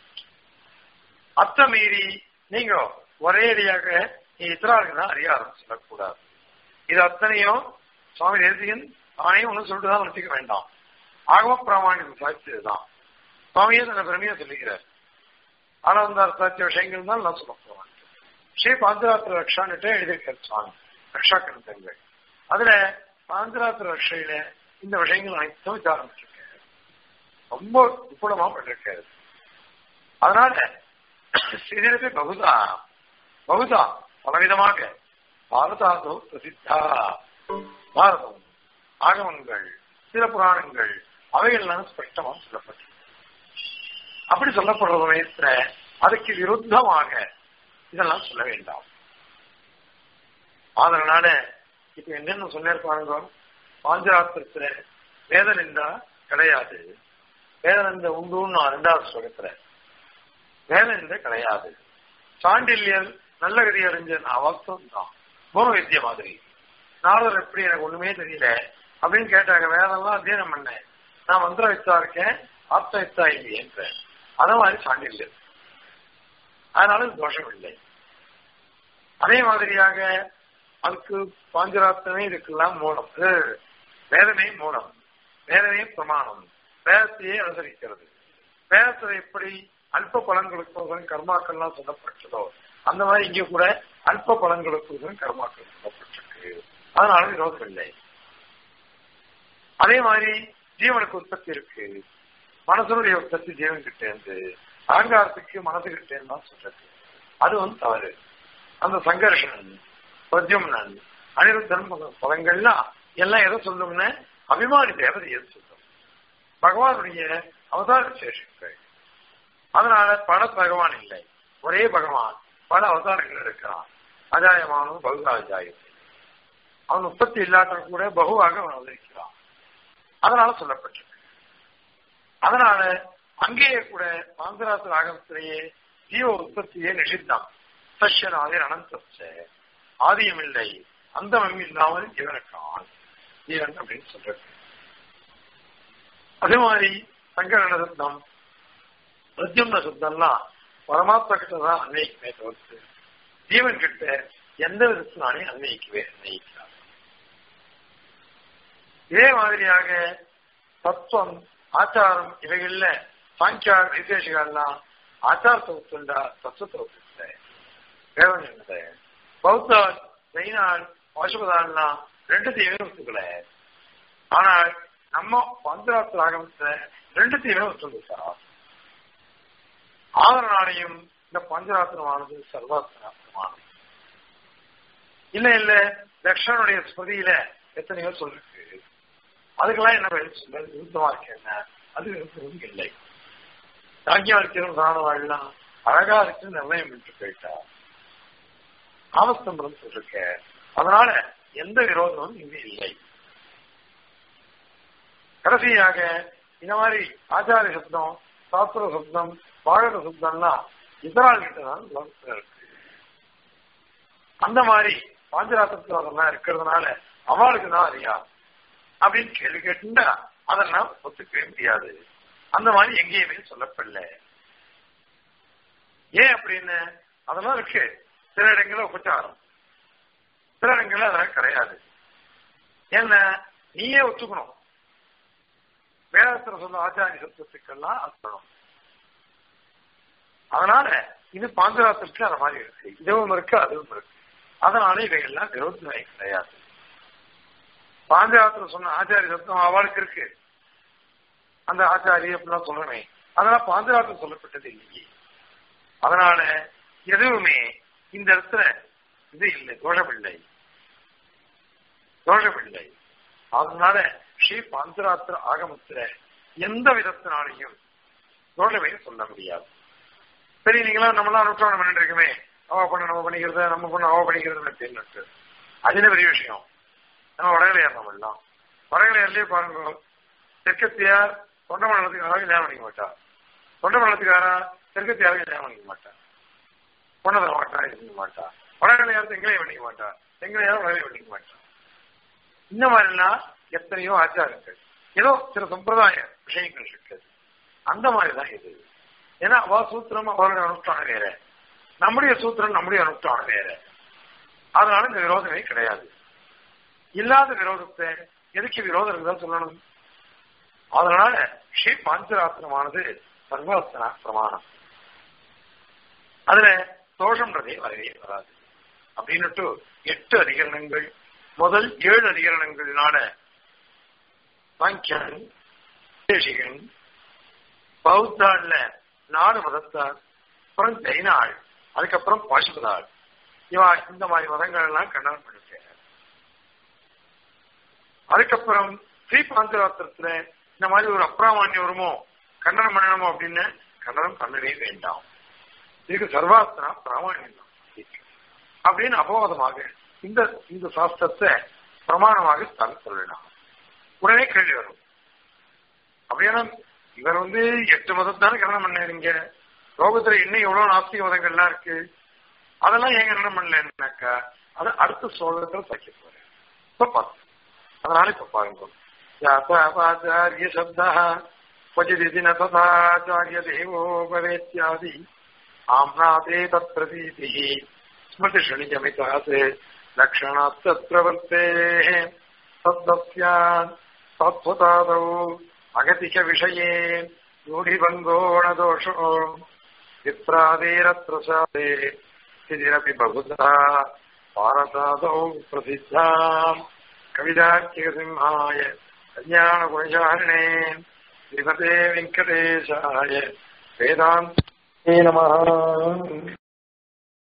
அத்தை மீறி நீங்க ஒரே அடியாக நீ இத்தராளுக்கு தான் அதிகாரம் சொல்லக்கூடாது இது அத்தனையும் சுவாமி தேசிகன் தானே ஒன்றும் சொல்லிட்டு தான் நிறுத்திக்க வேண்டாம் ஆகம பிராமணியம் சாட்சியதுதான் சுவாமியே தன்னை பெருமையா சொல்லிக்கிறார் ஆனந்தார் சாட்சிய விஷயங்கள் தான் நான் சொல்ல போறேன் ஸ்ரீ பாஞ்சராத்திர ரக்ஷான்னுட்டு எழுதியிருக்கார் சுவாமி ரக்ஷா கருத்தங்கள் அதுல பாஞ்சராத்திர ரக்ஷையில இந்த விஷயங்கள் அனைத்தும் விசாரம் பண்ணிருக்காரு ரொம்ப விபுலமா பண்ணிருக்காரு அதனால ஸ்ரீதேவி பகுதா பகுதா பலவிதமாக பாரதாதோ பிரசித்தா பாரதம் ஆகமங்கள் சில புராணங்கள் அவைகள்லாம் ஸ்பஷ்டமா சொல்லப்பட்டிருக்கு அப்படி சொல்லப்படுற சமயத்துல அதுக்கு விருத்தமாக இதெல்லாம் சொல்ல வேண்டாம் அதனால இப்ப என்னென்ன சொன்னிருப்பாங்க பாஞ்சராத்திரத்துல வேதனிந்தா கிடையாது வேதனிந்த உண்டுன்னு ரெண்டாவது சொல்லிக்கிறேன் வேதனிந்த கிடையாது சாண்டில்யல் நல்ல கதி அறிஞ்ச அவஸ்தம் தான் பூர்வ வித்திய மாதிரி நாரதர் எப்படி எனக்கு ஒண்ணுமே தெரியல அப்படின்னு கேட்டாங்க வேதம்லாம் அத்தியனம் பண்ணேன் நான் மந்திர வித்தா இருக்கேன் ஆப்த வித்தா இல்லையேன்றேன் அத மாதிரி சாண்டில்யல் அதனால தோஷம் இல்லை அதே மாதிரியாக அதுக்கு பாஞ்சராத்திரமே இதுக்கெல்லாம் மூலம் இது வேதமே மூலம் வேதமே பிரமாணம் வேதத்தையே அனுசரிக்கிறது வேதத்துல எப்படி அல்ப பலன்களுக்கு கர்மாக்கள்லாம் சொல்லப்பட்டதோ அந்த மாதிரி இங்க கூட அல்ப பலன்களுக்கு கர்மாக்கள் சொல்லப்பட்டிருக்கு அதனால விரோதம் இல்லை அதே மாதிரி ஜீவனுக்கு உற்பத்தி இருக்கு மனசனுடைய உற்பத்தி ஜீவன் கிட்ட இருந்து அகங்காரத்துக்கு மனசுகிட்ட இருந்து தான் சொல்றது அது வந்து தவறு அந்த சங்கர்ஷன் பிரத்யும்னன் அனிருத்தன் போன்ற பதங்கள்லாம் எல்லாம் எதை சொல்லும்னு அபிமானி தேவதை எது சொல்லும் பகவானுடைய அவதார சேஷங்கள் அதனால பல பகவான் இல்லை ஒரே பகவான் பல அவதாரங்கள் இருக்கிறான் அஜாயமானும் பகுதாஜாயம் அவன் உற்பத்தி இல்லாட்ட கூட பகுவாக அவன் அவதரிக்கிறான் அதனால சொல்லப்பட்டிருக்கு அதனால அங்கேயே கூட பாந்தராச ஆகமத்திலேயே ஜீவ உற்பத்தியே நிஷித்தான் சஷ்யனாதே அனந்தச்ச ஆதியம் இல்லை அந்தமம் இல்லாமல் ஜீவனுக்கான் ஜீவன் அப்படின்னு சொல்றது அதே மாதிரி சங்கரண சுத்தம் பிரத்யும்ன சுத்தம்லாம் பரமாத்மா கிட்ட தான் அன்வயிக்குமே தவிர்த்து ஜீவன் கிட்ட எந்த விதத்தினாலே அன்வயிக்கவே அன்வயிக்கிறார் இதே மாதிரியாக தத்துவம் ஆச்சாரம் இவைகள்ல சாங்கியார் விசேஷங்கள்லாம் ஆச்சாரத்தை ஒத்துண்டா தத்துவத்தை ஒத்துட்ட வேதம் என்னது பௌத்த ஜெயினாள் பசுபதான்லாம் ரெண்டுத்தையுமே ஒத்துக்கல ஆனால் நம்ம பந்தராத்திர ஆகமத்துல ரெண்டுத்தையுமே ஒத்துந்துட்டா ஆதரனாலையும் இந்த பஞ்சராத்திரமானது சர்வாத்திராத்திரமானது இல்ல இல்ல தக்ஷனுடைய ஸ்மிருதியில எத்தனையோ சொல்லிருக்கு அதுக்கெல்லாம் என்ன பதில் சொல்ல விருத்தமா இருக்கு என்ன அது விருப்பம் இல்லை யாக்கியார்த்தியம் பிராணவாழ்லாம் அழகா இருக்கு நிர்ணயம் பண்ணிட்டு போயிட்டா ஆமஸ்தம்பரம் சொல்லிருக்க அதனால எந்த விரோதமும் இங்க இல்லை கடைசியாக இந்த மாதிரி ஆச்சாரிய சப்தம் சாஸ்திர சப்தம் பாழக சப்தம்லாம் இதரால் கிட்ட தான் லோகத்துல இருக்கு அந்த மாதிரி பாஞ்சராத்திரத்தில் அதெல்லாம் இருக்கிறதுனால அவளுக்கு தான் அறியா அப்படின்னு கேள்வி கேட்டுண்டா அதெல்லாம் ஒத்துக்கவே முடியாது அந்த மாதிரி எங்கேயுமே சொல்லப்படல ஏன் அப்படின்னு அதெல்லாம் இருக்கு சில இடங்கள்ல உபச்சாரம் சில இடங்கள்ல அதெல்லாம் கிடையாது ஏன்னா நீயே ஒத்துக்கணும் வேதத்துல சொல்ல ஆச்சாரிய சத்துவத்துக்கெல்லாம் அர்த்தம் அதனால இது பாஞ்சராத்திரத்துல அந்த மாதிரி இருக்கு இதுவும் இருக்கு அதுவும் இருக்கு அதனால இவைகள்லாம் விரோதனை கிடையாது பாஞ்சராத்திரம் சொன்ன ஆச்சாரிய சத்தம் அவளுக்கு இருக்கு அந்த ஆச்சாரி அப்படிலாம் சொல்லணுமே அதனால பாஞ்சராத்திரம் சொல்லப்பட்டது இல்லையே அதனால எதுவுமே இந்த இடத்துல இது இல்லை தோஷமில்லை தோஷமில்லை அதனால ஸ்ரீ பாஞ்சராத்திர ஆகமத்துல எந்த விதத்தினாலையும் தோஷமே சொல்ல முடியாது சரி நீங்களாம் நம்மளாம் அனுஷ்டானம் பண்ணிட்டு இருக்குமே அவ பண்ண நம்ம பண்ணிக்கிறத நம்ம பண்ண அவ பண்ணிக்கிறது அப்படின்னு அது என்ன பெரிய விஷயம் நம்ம வடகலையார் நம்ம எல்லாம் வடகலையார்லயே பாருங்க தெற்கத்தியார் தொண்டமண்டலத்துக்காக கல்யாணம் பண்ணிக்க மாட்டா தொண்டமண்டலத்துக்காரா தெற்கத்தியாருக்கு கல்யாணம் பண்ணிக்க மாட்டா பொண்ணு தர மாட்டா இருக்க மாட்டா வடகலையார் தெங்கலையும் பண்ணிக்க மாட்டா தெங்கலையார் வடகலை பண்ணிக்க மாட்டா இந்த மாதிரிலாம் எத்தனையோ ஆச்சாரங்கள் ஏதோ சில சம்பிரதாய விஷயங்கள் இருக்குது அந்த மாதிரிதான் இது ஏன்னா அவ சூத்திரம் அவருடைய அனுஷ்டானம் வேற நம்முடைய சூத்திரம் நம்முடைய அனுஷ்டானம் வேற அதனால இந்த விரோதமே கிடையாது இல்லாத விரோதத்தை எதுக்கு விரோதம் இருக்குதான் சொல்லணும் அதனால ஸ்ரீ பாஞ்சராத்திரமானது சர்வாஸ்தனா பிரமாணம் அதுல தோஷம்ன்றதே வரவே வராது அப்படின்னுட்டு எட்டு அதிகரணங்கள் முதல் ஏழு அதிகரணங்களினால சாங்கியன் தேசிகன் பௌத்தாள்ல நாலு மதத்தார் அப்புறம் ஜெயினாள் அதுக்கப்புறம் பாசுபதாள் இவா இந்த மாதிரி மதங்கள் எல்லாம் கண்டனம் பண்ணிட்டேன் அதுக்கப்புறம் ஸ்ரீ பாஞ்சராத்திரத்துல இந்த மாதிரி ஒரு அப்பிராமான்யம் வருமோ கண்டனம் பண்ணணுமோ அப்படின்னு கண்டனம் பண்ணவே வேண்டாம் இதுக்கு சர்வாஸ்தனா பிராமணியம் தான் அப்படின்னு அபவாதமாக இந்த இந்த சாஸ்திரத்தை பிரமாணமாக ஸ்தானம் சொல்லலாம் உடனே கேள்வி வரும் அப்படின்னா இவர் வந்து எட்டு மதத்தானே கண்டனம் பண்ணீங்க லோகத்துல இன்னும் எவ்வளவு நாஸ்திக மதங்கள்லாம் இருக்கு அதெல்லாம் ஏன் கண்டனம் பண்ணலன்னாக்கா அது அடுத்த சோழத்துல சைக்க போறேன் இப்ப பார்த்து அதனால இப்ப பாருங்க யாத்தாச்சாரிய சப்தா क्वचिदिति न तथाचार्यदेवो भवेत्यादि आम्नाते तत्प्रतीतिः स्मृतिषणिजमितात् लक्षणात् तत्प्रवृत्तेः तद्दस्यात् तत्त्वतादौ अगतिकविषये रूढिभङ्गोणदोषो विप्रादेरत्र सादे स्थितिरपि बहुधा भारतादौ प्रसिद्धाम् कविदार्किकसिंहाय कल्याणगुणशालिने श्रीमते वेङ्कटेशाय वेदान्ते नमः